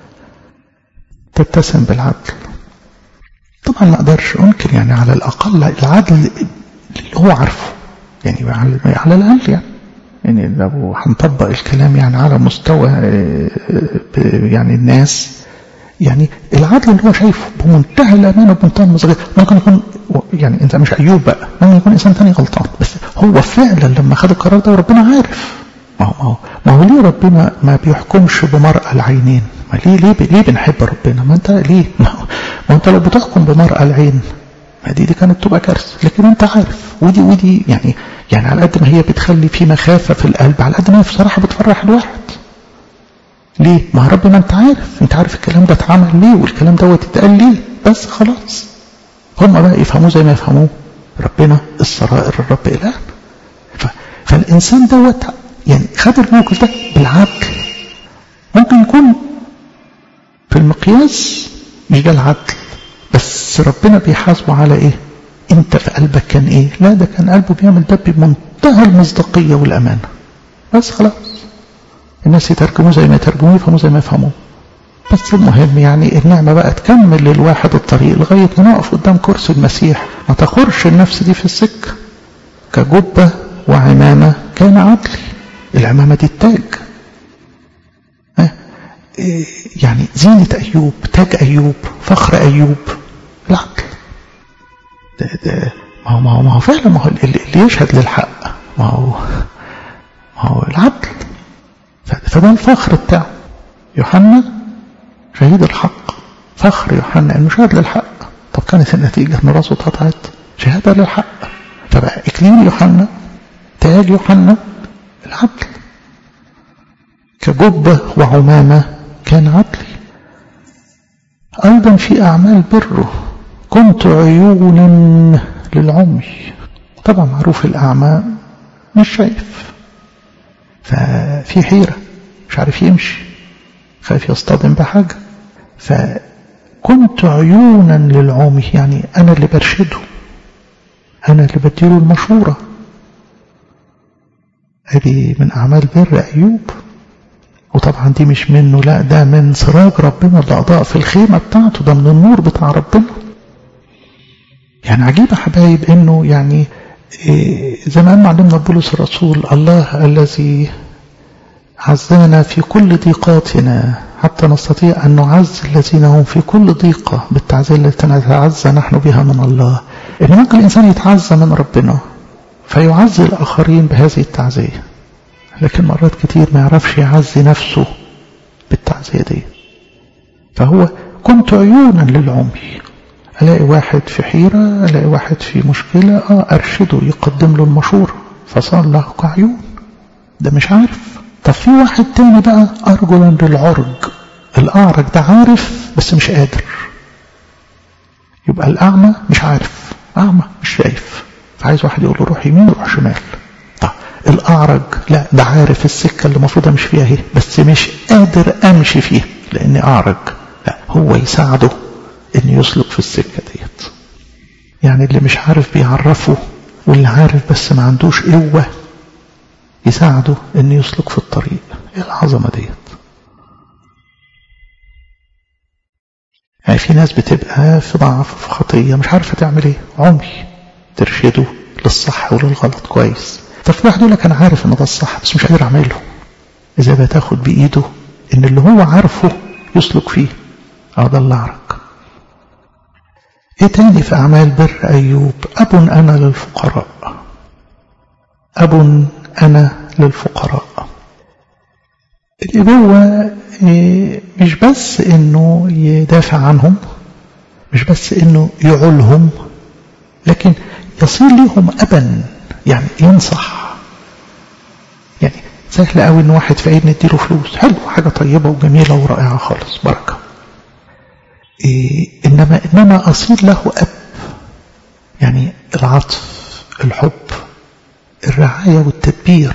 تتسم بالعدل طبعا ما أقدرش أنكر يعني على الأقل العدل اللي هو عارفه يعني على الأقل يعني يعني لو هنطبق الكلام يعني على مستوى يعني الناس يعني العدل اللي هو شايفه بمنتهى الأمانة وبمنتهى المصداقية ممكن يكون يعني أنت مش أيوب بقى ممكن يكون إنسان تاني غلطان بس هو فعلا لما خد القرار ده وربنا عارف ما هو ما هو, ما هو ليه ربنا ما بيحكمش بمرأة العينين ما ليه ليه ليه بنحب ربنا ما أنت ليه ما, هو ما أنت لو بتحكم بمرأة العين ما دي دي كانت تبقى كارثة لكن انت عارف ودي ودي يعني يعني على قد ما هي بتخلي في مخافة في القلب على قد ما هي بصراحة بتفرح الواحد ليه ما رب ما انت عارف انت عارف الكلام ده اتعمل ليه والكلام دوت اتقال ليه بس خلاص هم بقى يفهموه زي ما يفهموه ربنا السرائر الرب إله فالإنسان دوت يعني خد الموقف ده بالعدل ممكن يكون في المقياس مش ده العدل بس ربنا بيحاسبه على ايه انت في قلبك كان ايه لا ده كان قلبه بيعمل ده بمنتهى المصداقية والأمانة بس خلاص الناس يترجموا زي ما يترجموا يفهموا زي ما يفهموا بس المهم يعني النعمة بقى تكمل للواحد الطريق لغاية ما نقف قدام كرسي المسيح ما تخرش النفس دي في السكة كجبة وعمامة كان عدلي العمامة دي التاج يعني زينة أيوب تاج أيوب فخر أيوب العدل ده ده ما هو ما هو ما هو فعلا ما هو اللي يشهد للحق ما هو ما هو العدل فده الفخر بتاعه يوحنا شهيد الحق فخر يوحنا انه شهد للحق طب كانت النتيجة ان راسه اتقطعت شهادة للحق فبقى اكليل يوحنا تاج يوحنا العدل كجبة وعمامة كان عدلي أيضا في أعمال بره كنت عيونا للعمي طبعا معروف الأعمى مش شايف ففي حيرة مش عارف يمشي خايف يصطدم بحاجة فكنت عيونا للعمي يعني أنا اللي برشده أنا اللي بديله المشورة هذه من أعمال بر أيوب وطبعا دي مش منه لا ده من سراج ربنا اللي أضاء في الخيمة بتاعته ده من النور بتاع ربنا يعني عجيب حبايب انه يعني زي ما قال معلمنا بولس الرسول الله الذي عزانا في كل ضيقاتنا حتى نستطيع أن نعز الذين هم في كل ضيقة بالتعزية التي نتعزى نحن بها من الله إن ممكن الإنسان يتعزى من ربنا فيعزي الآخرين بهذه التعزية لكن مرات كتير ما يعرفش يعزي نفسه بالتعزية دي فهو كنت عيونا للعمي ألاقي واحد في حيرة ألاقي واحد في مشكلة آه أرشده يقدم له المشورة فصار له كعيون ده مش عارف طب في واحد تاني بقى أرجلا للعرج الأعرج ده عارف بس مش قادر يبقى الأعمى مش عارف أعمى مش شايف فعايز واحد يقول له روح يمين روح شمال طب الأعرج لا ده عارف السكة اللي المفروض أمشي فيها اهي بس مش قادر أمشي فيها لأني أعرج لا هو يساعده إن يسلك في السكة ديت يعني اللي مش عارف بيعرفه واللي عارف بس ما عندوش قوة يساعده إن يسلك في الطريق ايه العظمة ديت يعني في ناس بتبقى في ضعف في خطية مش عارفة تعمل ايه عمي ترشده للصح وللغلط كويس طب في واحد يقول لك انا عارف ان ده الصح بس مش قادر اعمله إذا بتاخد بإيده إن اللي هو عارفه يسلك فيه اه ده اللي عرق ايه تاني في أعمال بر أيوب أب أنا للفقراء أب أنا للفقراء الإبوة مش بس إنه يدافع عنهم مش بس إنه يعولهم لكن يصير لهم أبا يعني ينصح يعني سهل قوي إن واحد فقير نديله فلوس حلو حاجة طيبة وجميلة ورائعة خالص بركة إيه إنما إنما أصير له أب يعني العطف الحب الرعاية والتدبير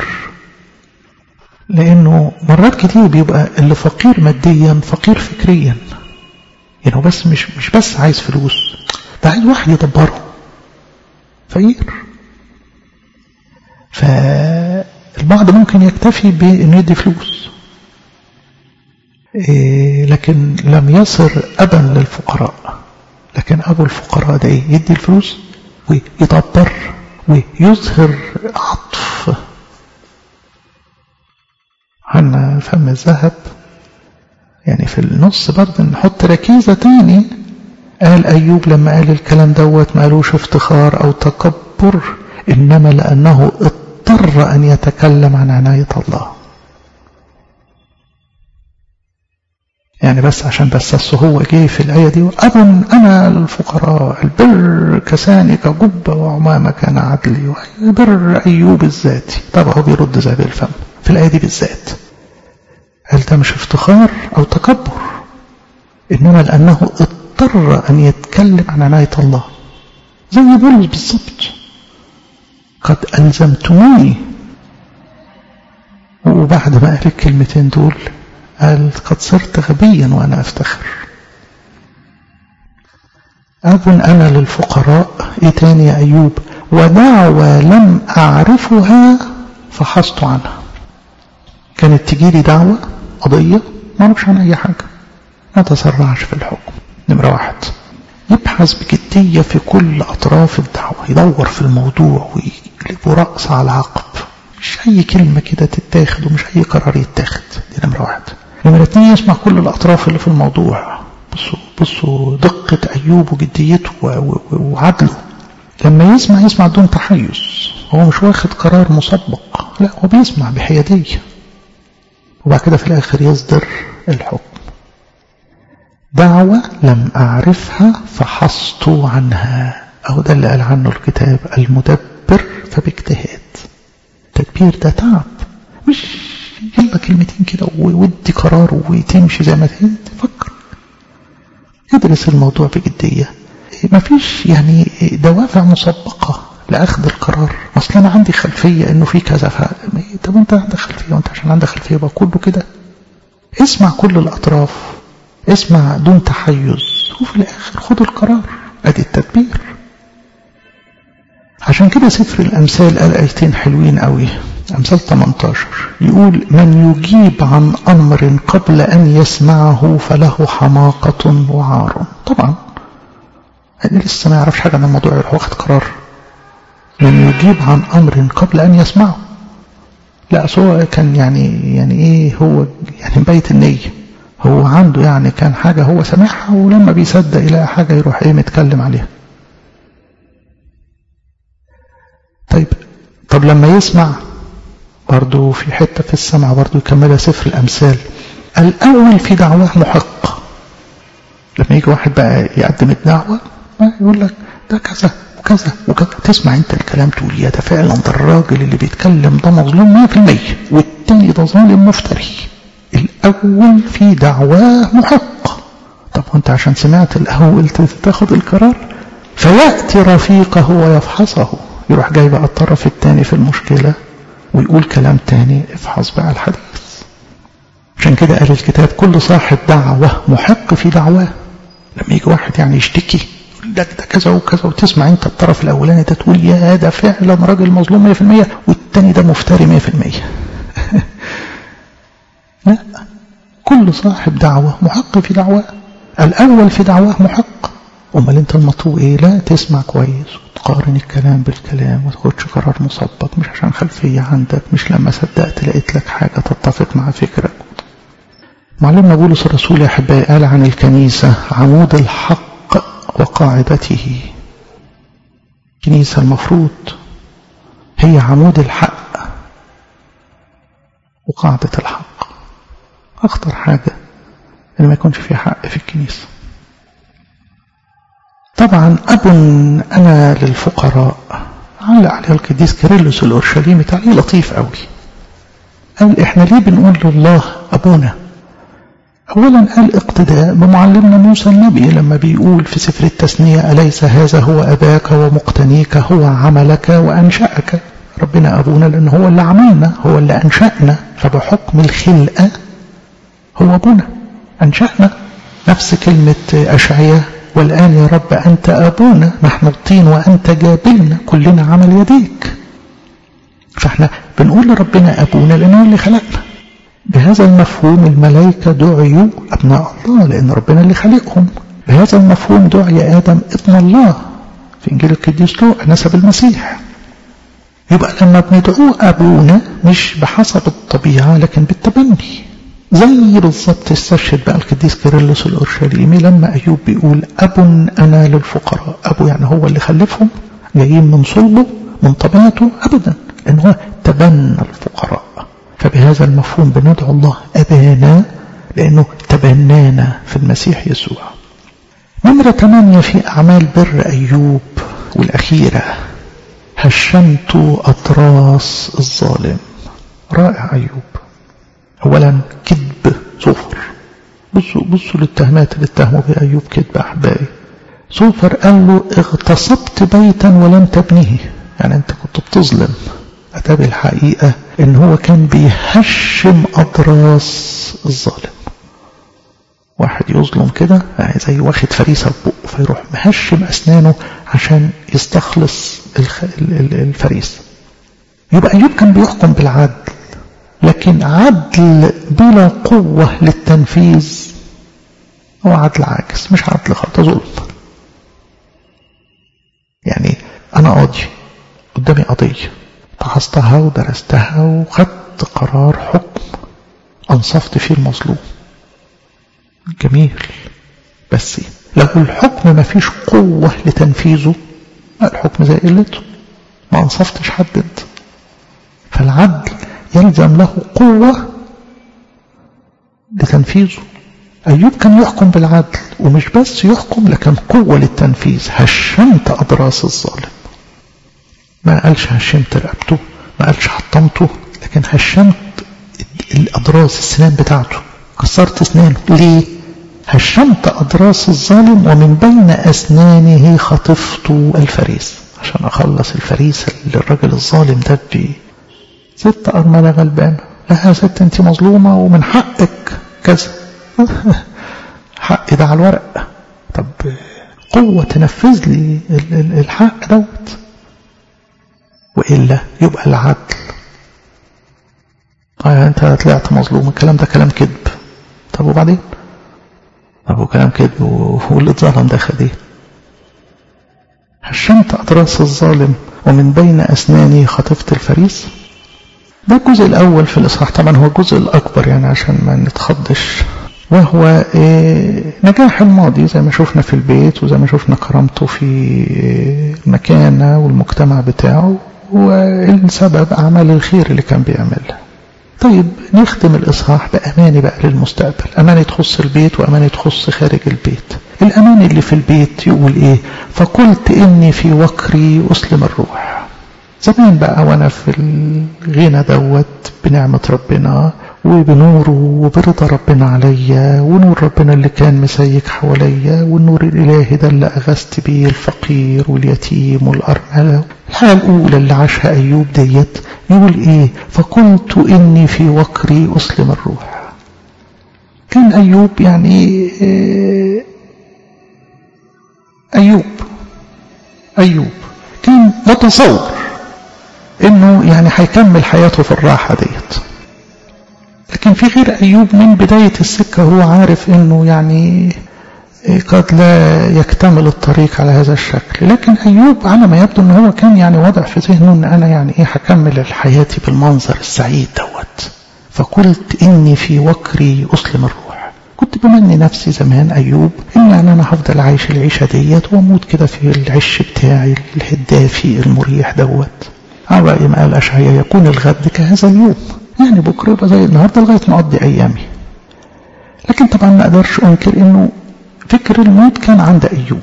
لأنه مرات كتير بيبقى اللي فقير ماديا فقير فكريا يعني بس مش مش بس عايز فلوس ده عايز واحد يدبره فقير فالبعض ممكن يكتفي بأنه يدي فلوس إيه لكن لم يصر أبا للفقراء لكن أبو الفقراء ده إيه يدي الفلوس ويدبر ويظهر عطف عن فم الذهب يعني في النص برضه نحط ركيزة تاني قال أيوب لما قال الكلام دوت ما قالوش افتخار أو تكبر إنما لأنه اضطر أن يتكلم عن عناية الله يعني بس عشان بس هو جه في الآية دي أب أنا الفقراء البر كساني كجب وعمامة كان عدلي بر أيوب الذاتي طبعا هو بيرد زي بالفم في الآية دي بالذات هل ده مش افتخار أو تكبر إنما لأنه اضطر أن يتكلم عن عناية الله زي بولس بالظبط قد ألزمتموني وبعد ما قال الكلمتين دول قال قد صرت غبيا وأنا أفتخر أب أنا للفقراء إيه تاني يا أيوب ودعوى لم أعرفها فحصت عنها كانت تجيلي دعوة قضية ما أعرفش عنها أي حاجة ما تسرعش في الحكم نمرة واحد يبحث بجدية في كل أطراف الدعوة يدور في الموضوع ويقلب رأس على عقب مش أي كلمة كده تتاخد ومش أي قرار يتاخد دي نمرة واحد نمرة اتنين يسمع كل الأطراف اللي في الموضوع بصوا بصوا دقة أيوب وجديته وعدله لما يسمع يسمع بدون تحيز هو مش واخد قرار مسبق لا هو بيسمع بحيادية وبعد كده في الآخر يصدر الحكم دعوة لم أعرفها فحصت عنها أو ده اللي قال عنه الكتاب المدبر فباجتهاد التدبير ده تعب مش يلا كلمتين كده ودي قرار وتمشي زي ما تفكر ادرس الموضوع بجدية مفيش يعني دوافع مسبقة لأخذ القرار أصلا أنا عندي خلفية إنه في كذا ف... طب أنت عندك خلفية وأنت عشان عندك خلفية يبقى كله كده اسمع كل الأطراف اسمع دون تحيز وفي الآخر خد القرار أدي التدبير عشان كده سفر الأمثال قال آيتين حلوين قوي أمثال 18 يقول من يجيب عن أمر قبل أن يسمعه فله حماقة وعار طبعا اللي لسه ما يعرفش حاجة عن الموضوع يروح واخد قرار من يجيب عن أمر قبل أن يسمعه لا هو كان يعني يعني إيه هو يعني مبيت النية هو عنده يعني كان حاجة هو سمعها ولما بيصدق يلاقي حاجة يروح إيه متكلم عليها طيب طب لما يسمع برضو في حتة في السمع برضو يكملها سفر الأمثال الأول في دعواه محق لما يجي واحد بقى يقدم الدعوة يقول لك ده كذا وكذا وكذا تسمع انت الكلام تقول يا ده فعلا ده الراجل اللي بيتكلم ده مظلوم 100% والتاني ده ظالم مفتري الأول في دعواه محق طب وانت عشان سمعت الأول تاخد القرار فيأتي رفيقه ويفحصه يروح جاي بقى الطرف الثاني في المشكلة ويقول كلام تاني افحص بقى الحديث عشان كده قال الكتاب كل صاحب دعوة محق في دعواه لما يجي واحد يعني يشتكي يقول لك ده كذا وكذا وتسمع انت الطرف الاولاني ده تقول يا ده فعلا راجل مظلوم 100% والتاني ده مفتري 100% لا كل صاحب دعوة محق في دعواه الأول في دعواه محق أمال أنت المطلوب إيه لا تسمع كويس تقارن الكلام بالكلام ما تاخدش قرار مسبق مش عشان خلفية عندك مش لما صدقت لقيت لك حاجة تتفق مع فكرك معلمنا بولس الرسول يا أحبائي قال عن الكنيسة عمود الحق وقاعدته الكنيسة المفروض هي عمود الحق وقاعدة الحق أخطر حاجة إن ما يكونش في حق في الكنيسة طبعا أب أنا للفقراء علق عليها القديس كيرلس الأورشليمي تعليق لطيف قوي قال إحنا ليه بنقول لله أبونا أولا قال اقتداء بمعلمنا موسى النبي لما بيقول في سفر التثنية أليس هذا هو أباك ومقتنيك هو عملك وأنشأك ربنا أبونا لأن هو اللي عملنا هو اللي أنشأنا فبحكم الخلقة هو أبونا أنشأنا نفس كلمة أشعية والآن يا رب أنت أبونا نحن الطين وأنت جابلنا كلنا عمل يديك فاحنا بنقول لربنا أبونا لأنه اللي خلقنا بهذا المفهوم الملائكة دعيوا أبناء الله لأن ربنا اللي خلقهم بهذا المفهوم دعي آدم ابن الله في إنجيل القديس لوقا نسب المسيح يبقى لما بندعوه أبونا مش بحسب الطبيعة لكن بالتبني زي بالظبط استشهد بقى القديس كيرلس الأورشليمي لما أيوب بيقول أب أنا للفقراء أبو يعني هو اللي خلفهم جايين من صلبه من طبيعته أبدا لأن هو تبنى الفقراء فبهذا المفهوم بندعو الله أبانا لأنه تبنانا في المسيح يسوع نمرة ثمانية في أعمال بر أيوب والأخيرة هشمت أطراس الظالم رائع أيوب أولا كذب صفر بصوا بصوا للتهمات اللي اتهموا بها أيوب كذب أحبائي صوفر قال له اغتصبت بيتا ولم تبنيه يعني أنت كنت بتظلم أتى الحقيقة إن هو كان بيهشم أضراس الظالم واحد يظلم كده يعني زي واخد فريسة في بقه فيروح مهشم أسنانه عشان يستخلص الفريسة يبقى أيوب كان بيحكم بالعدل لكن عدل بلا قوة للتنفيذ هو عدل عاجز مش عدل خالص ظلم يعني أنا قاضي قدامي قضية فحصتها ودرستها وخدت قرار حكم أنصفت فيه المظلوم جميل بس لو الحكم ما فيش قوة لتنفيذه الحكم زي قلته ما أنصفتش حد انت فالعدل يلزم له قوة لتنفيذه أيوب كان يحكم بالعدل ومش بس يحكم لكن قوة للتنفيذ هشمت أضراس الظالم ما قالش هشمت رقبته ما قالش حطمته لكن هشمت الأضراس السنان بتاعته كسرت اسنانه ليه هشمت أضراس الظالم ومن بين أسنانه خطفت الفريس عشان أخلص الفريسة اللي الراجل الظالم ده بيه ست أرملة غلبانة لها ست أنت مظلومة ومن حقك كذا حقي ده على الورق طب قوة تنفذ لي الحق دوت وإلا يبقى العدل آه أنت طلعت مظلوم الكلام ده كلام كذب طب وبعدين طب وكلام كذب واللي اتظلم ده خد ايه هشمت أضراس الظالم ومن بين أسناني خطفت الفريس ده الجزء الأول في الإصحاح طبعا هو الجزء الأكبر يعني عشان ما نتخضش وهو نجاح الماضي زي ما شفنا في البيت وزي ما شفنا كرامته في المكانة والمجتمع بتاعه والسبب أعمال الخير اللي كان بيعملها طيب نختم الإصحاح بأماني بقى للمستقبل أماني تخص البيت وأماني تخص خارج البيت الأمان اللي في البيت يقول إيه فقلت إني في وكري أسلم الروح زمان بقى وانا في الغنى دوت بنعمة ربنا وبنوره وبرضا ربنا عليا ونور ربنا اللي كان مسيك حواليا والنور الإلهي ده اللي أغثت بيه الفقير واليتيم والأرملة الحالة الأولى اللي عاشها أيوب ديت يقول إيه فقلت إني في وكري أسلم الروح كان أيوب يعني أيوب أيوب كان متصور انه يعني هيكمل حياته في الراحة ديت لكن في غير ايوب من بداية السكة هو عارف انه يعني قد لا يكتمل الطريق على هذا الشكل لكن أيوب على ما يبدو أنه هو كان يعني وضع في ذهنه أن أنا يعني إيه هكمل حياتي بالمنظر السعيد دوت فقلت إني في وكري أسلم الروح كنت بمني نفسي زمان أيوب إن يعني أنا هفضل عايش العيشة ديت وأموت كده في العش بتاعي الهدافي المريح دوت على رأي ما قال أشعيا يكون الغد كهذا اليوم يعني بكرة يبقى زي النهاردة لغاية ما أقضي أيامي لكن طبعا ما أقدرش أنكر إنه فكر الموت كان عند أيوب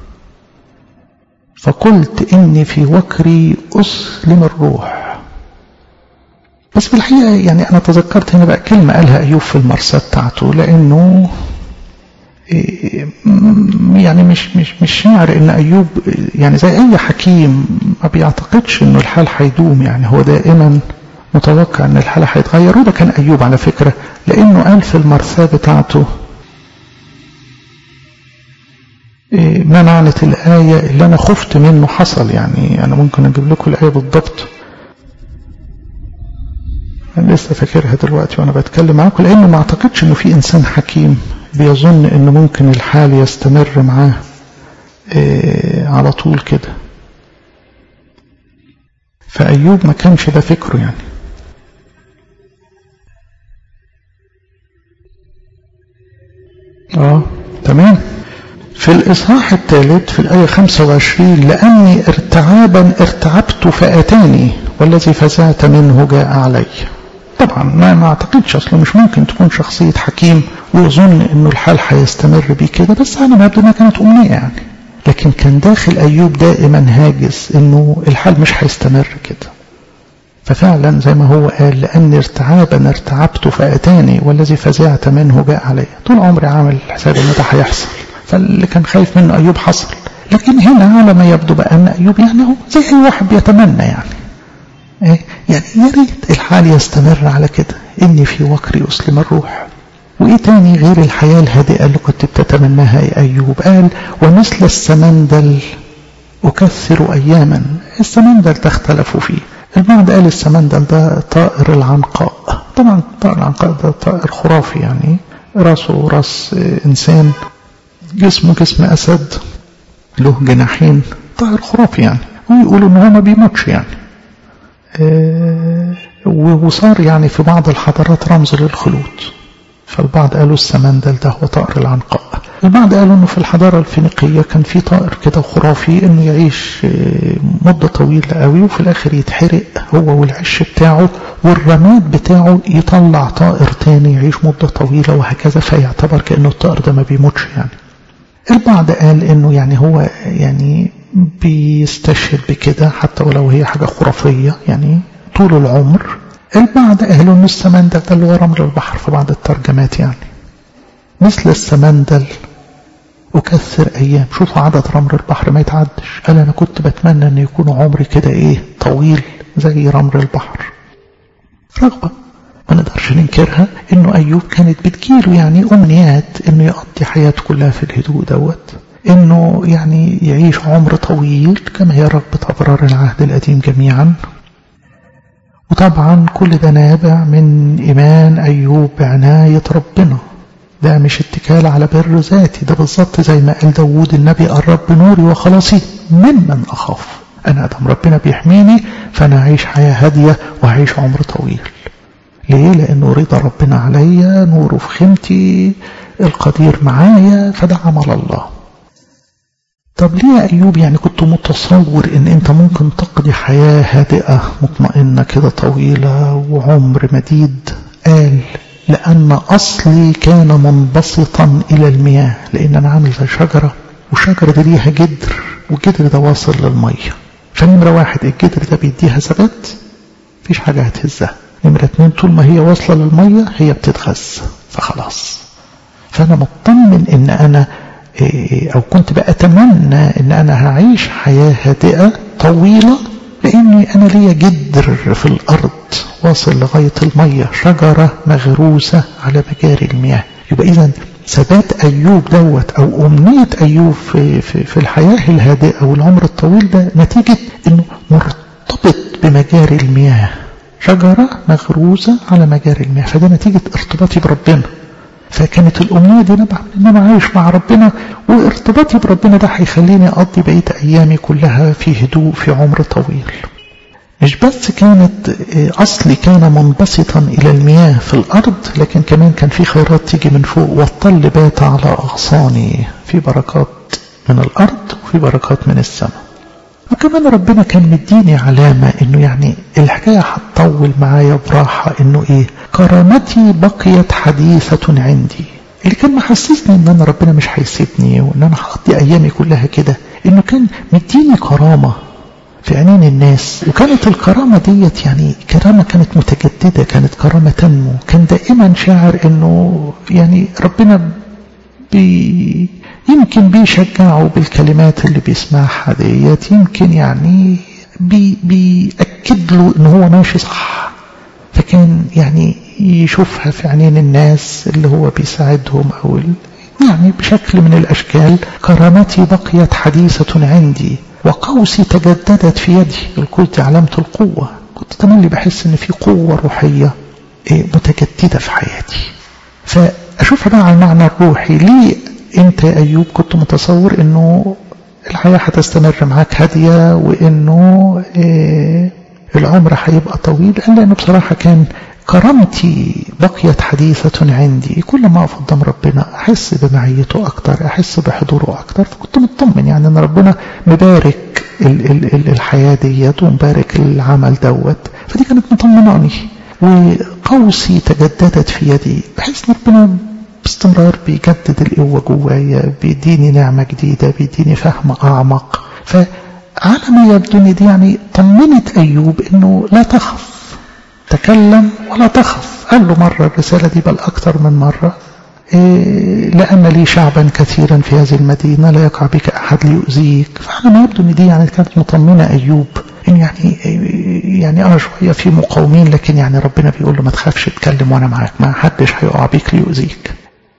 فقلت إني في وكري أسلم الروح بس في الحقيقة يعني أنا تذكرت هنا بقى كلمة قالها أيوب في المرسى بتاعته لأنه يعني مش مش مش شاعر ان ايوب يعني زي اي حكيم ما بيعتقدش انه الحال هيدوم يعني هو دائما متوقع ان الحال هيتغير وده كان ايوب على فكره لانه قال في المرثاه بتاعته ما معنى الآية اللي أنا خفت منه حصل يعني أنا ممكن أجيب لكم الآية بالضبط أنا لسه فاكرها دلوقتي وأنا بتكلم معاكم لأنه ما أعتقدش إنه في إنسان حكيم بيظن إنه ممكن الحال يستمر معاه إيه على طول كده فأيوب ما كانش ده فكره يعني اه تمام في الإصحاح الثالث في الآية 25 لأني ارتعابا ارتعبت فأتاني والذي فزعت منه جاء علي طبعا ما ما اعتقدش اصلا مش ممكن تكون شخصية حكيم ويظن انه الحال هيستمر بيه كده بس على ما يبدو انها كانت امنية يعني لكن كان داخل ايوب دائما هاجس انه الحال مش هيستمر كده ففعلا زي ما هو قال لاني ارتعابا ارتعبت فاتاني والذي فزعت منه جاء علي طول عمري عامل حساب ان ده هيحصل فاللي كان خايف منه ايوب حصل لكن هنا على ما يبدو بقى ان ايوب يعني هو زي اي واحد بيتمنى يعني إيه؟ يعني يا ريت الحال يستمر على كده اني في وكري اسلم الروح وايه تاني غير الحياه الهادئه اللي كنت بتتمناها يا ايوب قال ومثل السمندل اكثر اياما السمندل ده اختلفوا فيه البعض قال السمندل ده طائر العنقاء طبعا طائر العنقاء ده طائر خرافي يعني راسه راس انسان جسمه جسم اسد له جناحين طائر خرافي يعني ويقولوا ان هو ما بيموتش يعني وصار يعني في بعض الحضارات رمز للخلود فالبعض قالوا السمندل ده هو طائر العنقاء البعض قالوا انه في الحضارة الفينيقية كان في طائر كده خرافي انه يعيش مدة طويلة قوي وفي الاخر يتحرق هو والعش بتاعه والرماد بتاعه يطلع طائر تاني يعيش مدة طويلة وهكذا فيعتبر كأنه الطائر ده ما بيموتش يعني البعض قال انه يعني هو يعني بيستشهد بكده حتى ولو هي حاجة خرافية يعني طول العمر البعض قالوا ان السمندل ده اللي هو رمل البحر في بعض الترجمات يعني مثل السمندل أكثر أيام شوفوا عدد رمل البحر ما يتعدش قال أنا كنت بتمنى أن يكون عمري كده إيه طويل زي رمل البحر رغبة ما نقدرش ننكرها انه ايوب كانت بتجيله يعني امنيات انه يقضي حياته كلها في الهدوء دوت انه يعني يعيش عمر طويل كما هي رغبة ابرار العهد القديم جميعا وطبعا كل ده نابع من ايمان ايوب بعناية ربنا ده مش اتكال على بر ذاتي ده بالظبط زي ما قال داوود النبي الرب نوري وخلاصي ممن اخاف انا ادم ربنا بيحميني فانا اعيش حياة هادية وهعيش عمر طويل ليه لانه رضا ربنا عليا نوره في خيمتي القدير معايا فده عمل الله طب ليه يا ايوب يعني كنت متصور ان انت ممكن تقضي حياة هادئة مطمئنة كده طويلة وعمر مديد قال لان اصلي كان منبسطا الى المياه لان انا عامل زي شجرة والشجرة دي ليها جدر والجدر ده واصل للمية فنمرة واحد الجدر ده بيديها ثبات مفيش حاجة هتهزها نمرة اتنين طول ما هي واصلة للمية هي بتتغذى فخلاص فأنا مطمن إن أنا أو كنت بأتمنى إن أنا هعيش حياة هادئة طويلة لأني أنا ليا جدر في الأرض واصل لغاية المية شجرة مغروسة على مجاري المياه يبقى إذا ثبات أيوب دوت أو أمنية أيوب في, في, في الحياة الهادئة والعمر الطويل ده نتيجة إنه مرتبط بمجاري المياه شجرة مغروسة على مجاري المياه فده نتيجة ارتباطي بربنا فكانت الأمنية دي نبع من إن أنا عايش مع ربنا وارتباطي بربنا ده هيخليني أقضي بقية أيامي كلها في هدوء في عمر طويل مش بس كانت أصلي كان منبسطا إلى المياه في الأرض لكن كمان كان في خيرات تيجي من فوق والطل بات على أغصاني في بركات من الأرض وفي بركات من السماء وكمان ربنا كان مديني علامة انه يعني الحكاية هتطول معايا براحة انه ايه كرامتي بقيت حديثة عندي اللي كان محسسني ان انا ربنا مش هيسيبني وان انا هقضي ايامي كلها كده انه كان مديني كرامة في عينين الناس وكانت الكرامة ديت يعني كرامة كانت متجددة كانت كرامة تنمو كان دائما شاعر انه يعني ربنا بي يمكن بيشجعه بالكلمات اللي بيسمعها ديت يمكن يعني بي بيأكد له ان هو ماشي صح فكان يعني يشوفها في عينين الناس اللي هو بيساعدهم او يعني بشكل من الاشكال كرامتي بقيت حديثة عندي وقوسي تجددت في يدي القوس دي علامة القوة كنت تملي بحس ان في قوة روحية متجددة في حياتي فأشوفها بقى على المعنى الروحي ليه انت يا ايوب كنت متصور انه الحياة هتستمر معاك هادية وانه إيه العمر هيبقى طويل قال لانه بصراحة كان كرامتي بقيت حديثة عندي كل ما اقف قدام ربنا احس بمعيته اكتر احس بحضوره اكتر فكنت مطمن يعني ان ربنا مبارك ال ال ال الحياة ديت ومبارك العمل دوت فدي كانت مطمناني وقوسي تجددت في يدي بحيث ان ربنا باستمرار بيجدد القوة جوايا بيديني نعمة جديدة بيديني فهم أعمق فعلى ما يبدو ان دي يعني طمنت أيوب إنه لا تخف تكلم ولا تخف قال له مرة الرسالة دي بل أكثر من مرة إيه لأن لي شعبا كثيرا في هذه المدينة لا يقع بك أحد ليؤذيك فعلى ما يبدو ان دي يعني كانت مطمنة أيوب إن يعني يعني أنا شوية في مقاومين لكن يعني ربنا بيقول له ما تخافش اتكلم وأنا معاك ما حدش هيقع بيك ليؤذيك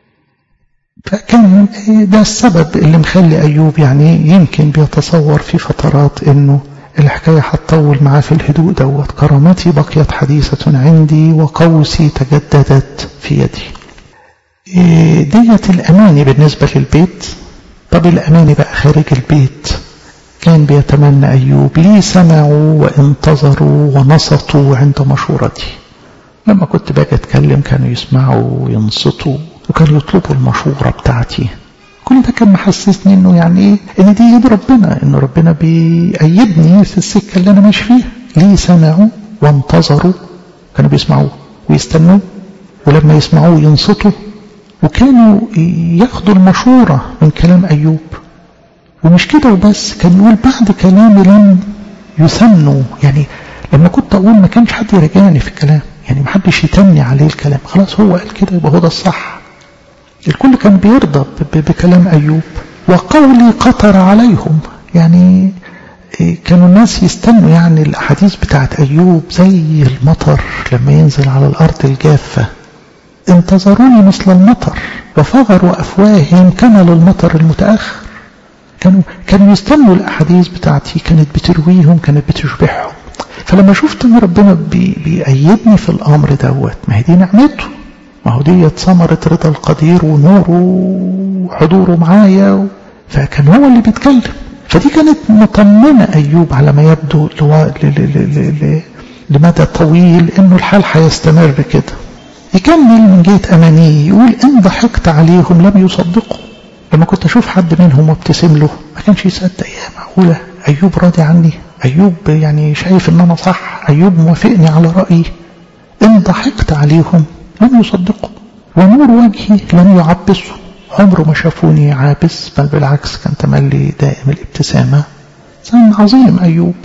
فكان ده السبب اللي مخلي أيوب يعني يمكن بيتصور في فترات إنه الحكاية هتطول معاه في الهدوء دوت كرامتي بقيت حديثة عندي وقوسي تجددت في يدي ديت الأماني بالنسبة للبيت طب الأماني بقى خارج البيت كان بيتمنى أيوب لي سمعوا وانتظروا ونصتوا عند مشورتي لما كنت باجي أتكلم كانوا يسمعوا وينصتوا وكانوا يطلبوا المشورة بتاعتي كل ده كان محسسني انه يعني ايه ان دي يد ربنا انه ربنا بيأيدني في السكة اللي انا ماشي فيها ليه سمعوا وانتظروا كانوا بيسمعوه ويستنوا ولما يسمعوه ينصتوا وكانوا ياخدوا المشورة من كلام أيوب ومش كده وبس كان يقول بعد كلامي لم يثنوا يعني لما كنت أقول ما كانش حد يراجعني في الكلام يعني ما حدش يتني عليه الكلام خلاص هو قال كده يبقى هو ده الصح الكل كان بيرضى بكلام أيوب وقولي قطر عليهم يعني كانوا الناس يستنوا يعني الأحاديث بتاعت أيوب زي المطر لما ينزل على الأرض الجافة انتظروني مثل المطر وفغروا أفواههم كما للمطر المتأخر كانوا كانوا يستنوا الأحاديث بتاعتي كانت بترويهم كانت بتشبعهم فلما شفت ان ربنا بي بيأيدني في الامر دوت ما هي دي نعمته ما هو ديت ثمرة رضا القدير ونوره وحضوره معايا فكان هو اللي بيتكلم فدي كانت مطمنة أيوب على ما يبدو لو... ل... ل... ل... ل... لمدى طويل إنه الحال هيستمر كده يكمل من جهة أمانيه يقول إن ضحكت عليهم لم يصدقوا لما كنت أشوف حد منهم وابتسم له ما كانش يصدق يا معقولة أيوب راضي عني أيوب يعني شايف إن أنا صح أيوب موافقني على رأيي إن ضحكت عليهم لم يصدقوا ونور وجهي لم يعبسوا عمره ما شافوني عابس بل بالعكس كان تملي دائم الابتسامة إنسان عظيم أيوب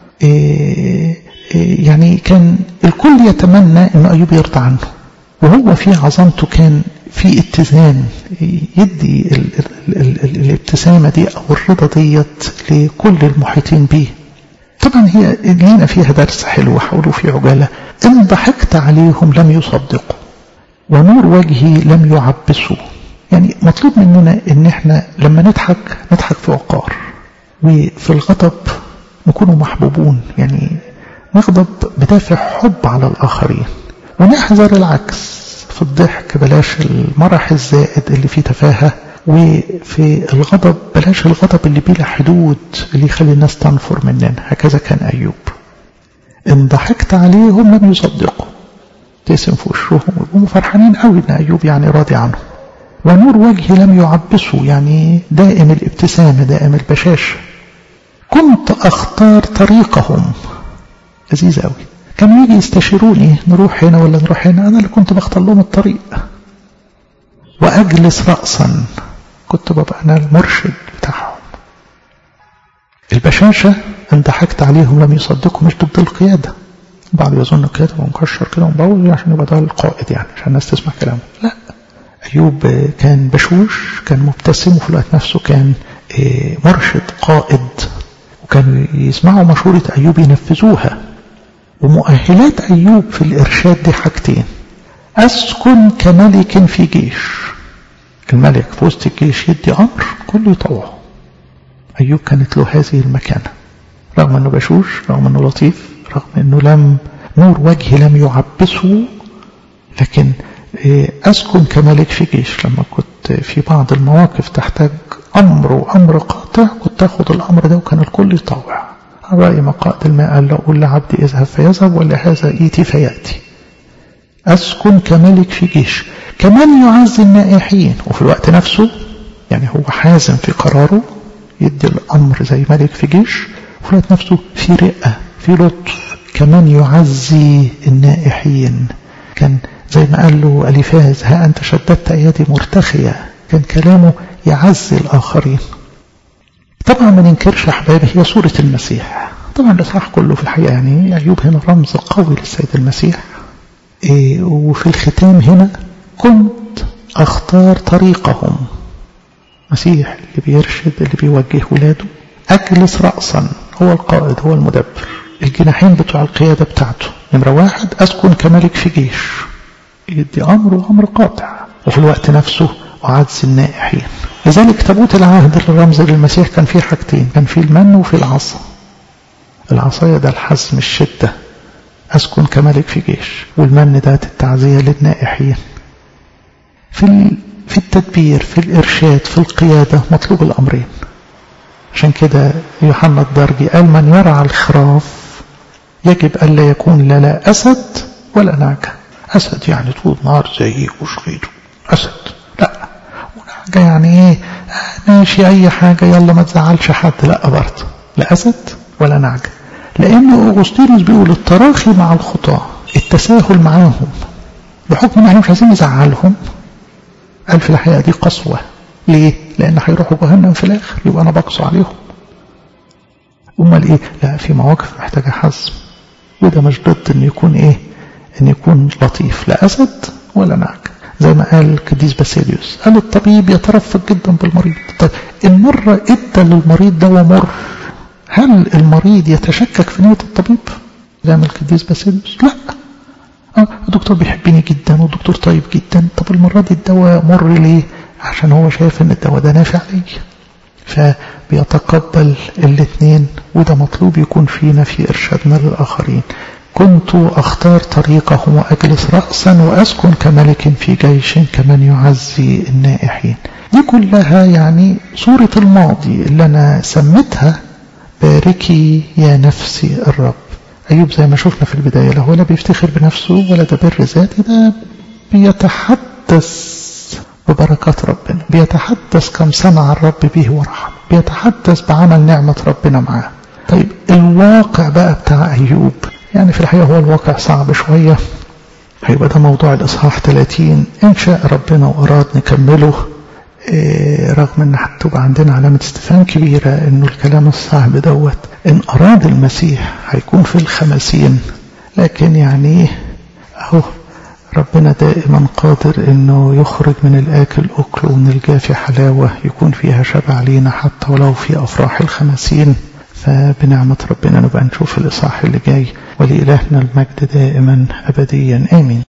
إيه إيه يعني كان الكل يتمنى أن أيوب يرضى عنه وهو في عظمته كان في اتزان يدي ال ال ال ال الابتسامة دي أو الرضا ديت لكل المحيطين به طبعا هي لينا فيها درس حلو هقوله في عجالة إن ضحكت عليهم لم يصدقوا ونور وجهي لم يعبسوا يعني مطلوب مننا ان احنا لما نضحك نضحك في وقار وفي الغضب نكون محبوبون يعني نغضب بدافع حب على الآخرين ونحذر العكس في الضحك بلاش المرح الزائد اللي فيه تفاهة وفي الغضب بلاش الغضب اللي بلا حدود اللي يخلي الناس تنفر مننا هكذا كان أيوب إن ضحكت عليهم لم يصدقوا تقسم في وشهم ويقوموا فرحانين قوي إن أيوب يعني راضي عنهم ونور وجهي لم يعبسه يعني دائم الابتسامة دائم البشاشة كنت أختار طريقهم لذيذ قوي كانوا يجي يستشيروني نروح هنا ولا نروح هنا أنا اللي كنت بختار لهم الطريق وأجلس رأسا كنت ببقى أنا المرشد بتاعهم البشاشة إن ضحكت عليهم لم يصدقوا مش ضد القيادة بعض يظن القيادة مكشر كده ومبوظ عشان يبقى ده القائد يعني عشان الناس تسمع كلامه لا أيوب كان بشوش كان مبتسم وفي الوقت نفسه كان مرشد قائد وكانوا يسمعوا مشورة أيوب ينفذوها ومؤهلات أيوب في الإرشاد دي حاجتين أسكن كملك في جيش الملك في وسط الجيش يدي أمر كله يطوعه أيوب كانت له هذه المكانة رغم أنه بشوش رغم أنه لطيف رغم أنه لم نور وجهه لم يعبسه لكن أسكن كملك في جيش لما كنت في بعض المواقف تحتاج أمر وأمر قاطع كنت أخذ الأمر ده وكان الكل يطوع رأي مقائد الماء قال له قول لعبدي اذهب فيذهب ولا هذا إيتي فيأتي أسكن كملك في جيش كمان يعز النائحين وفي الوقت نفسه يعني هو حازم في قراره يدي الأمر زي ملك في جيش وفي الوقت نفسه في رئة في لطف كمان يعزي النائحين كان زي ما قال له أليفاز ها أنت شددت أيادي مرتخية كان كلامه يعزي الآخرين طبعا ما ننكرش أحبابي هي صورة المسيح طبعا الإصحاح كله في الحقيقة يعني أيوب هنا رمز قوي للسيد المسيح إيه وفي الختام هنا كنت أختار طريقهم مسيح اللي بيرشد اللي بيوجه ولاده أجلس رأسا هو القائد هو المدبر الجناحين بتوع القيادة بتاعته نمرة واحد أسكن كملك في جيش يدي أمر وأمر قاطع وفي الوقت نفسه أعز النائحين لذلك تابوت العهد الرمز للمسيح كان فيه حاجتين كان فيه المن وفيه العصا العصاية ده الحزم الشدة أسكن كملك في جيش والمن ده التعزية للنائحين في في التدبير في الإرشاد في القيادة مطلوب الأمرين عشان كده يوحنا الدرجي قال من يرعى الخراف يجب ألا يكون لا لا أسد ولا نعجة أسد يعني طول نار زي وشغيده أسد لا ونعجة يعني إيه ماشي أي حاجة يلا ما تزعلش حد لا برضه لا أسد ولا نعجة لأن أغسطينوس بيقول التراخي مع الخطاة التساهل معاهم بحكم ان احنا مش عايزين نزعلهم قال في الحقيقة دي قسوة ليه؟ لأن هيروحوا جهنم في الآخر يبقى أنا بقسو عليهم أمال إيه؟ لا في مواقف محتاجة حزم وده مش ضد إن يكون إيه؟ إن يكون لطيف لا أسد ولا نعج زي ما قال القديس باسيليوس قال الطبيب يترفق جدا بالمريض طيب المرة ادى للمريض دواء مر هل المريض يتشكك في نية الطبيب زي ما القديس باسيليوس لا اه الدكتور بيحبني جدا والدكتور طيب جدا طب المرة دي الدواء مر ليه عشان هو شايف ان الدواء ده نافع لي فبيتقبل الاثنين وده مطلوب يكون فينا في ارشادنا للاخرين كنت اختار طريقهم واجلس رأسا واسكن كملك في جيش كمن يعزي النائحين دي كلها يعني صورة الماضي اللي انا سميتها باركي يا نفسي الرب أيوب زي ما شفنا في البداية لا هو لا بيفتخر بنفسه ولا ده بر ذاتي ده بيتحدث ببركات ربنا بيتحدث كم صنع الرب به ورحم بيتحدث بعمل نعمة ربنا معاه طيب الواقع بقى بتاع أيوب يعني في الحقيقة هو الواقع صعب شوية هيبقى ده موضوع الإصحاح 30 إن شاء ربنا وأراد نكمله إيه رغم ان هتبقى عندنا علامة استفهام كبيرة انه الكلام الصعب دوت ان اراد المسيح هيكون في الخمسين لكن يعني اهو ربنا دائما قادر انه يخرج من الاكل اكل ومن الجافي حلاوة يكون فيها شبع لينا حتى ولو في افراح الخمسين فبنعمة ربنا نبقى نشوف الاصحاح اللي جاي ولإلهنا المجد دائما ابديا امين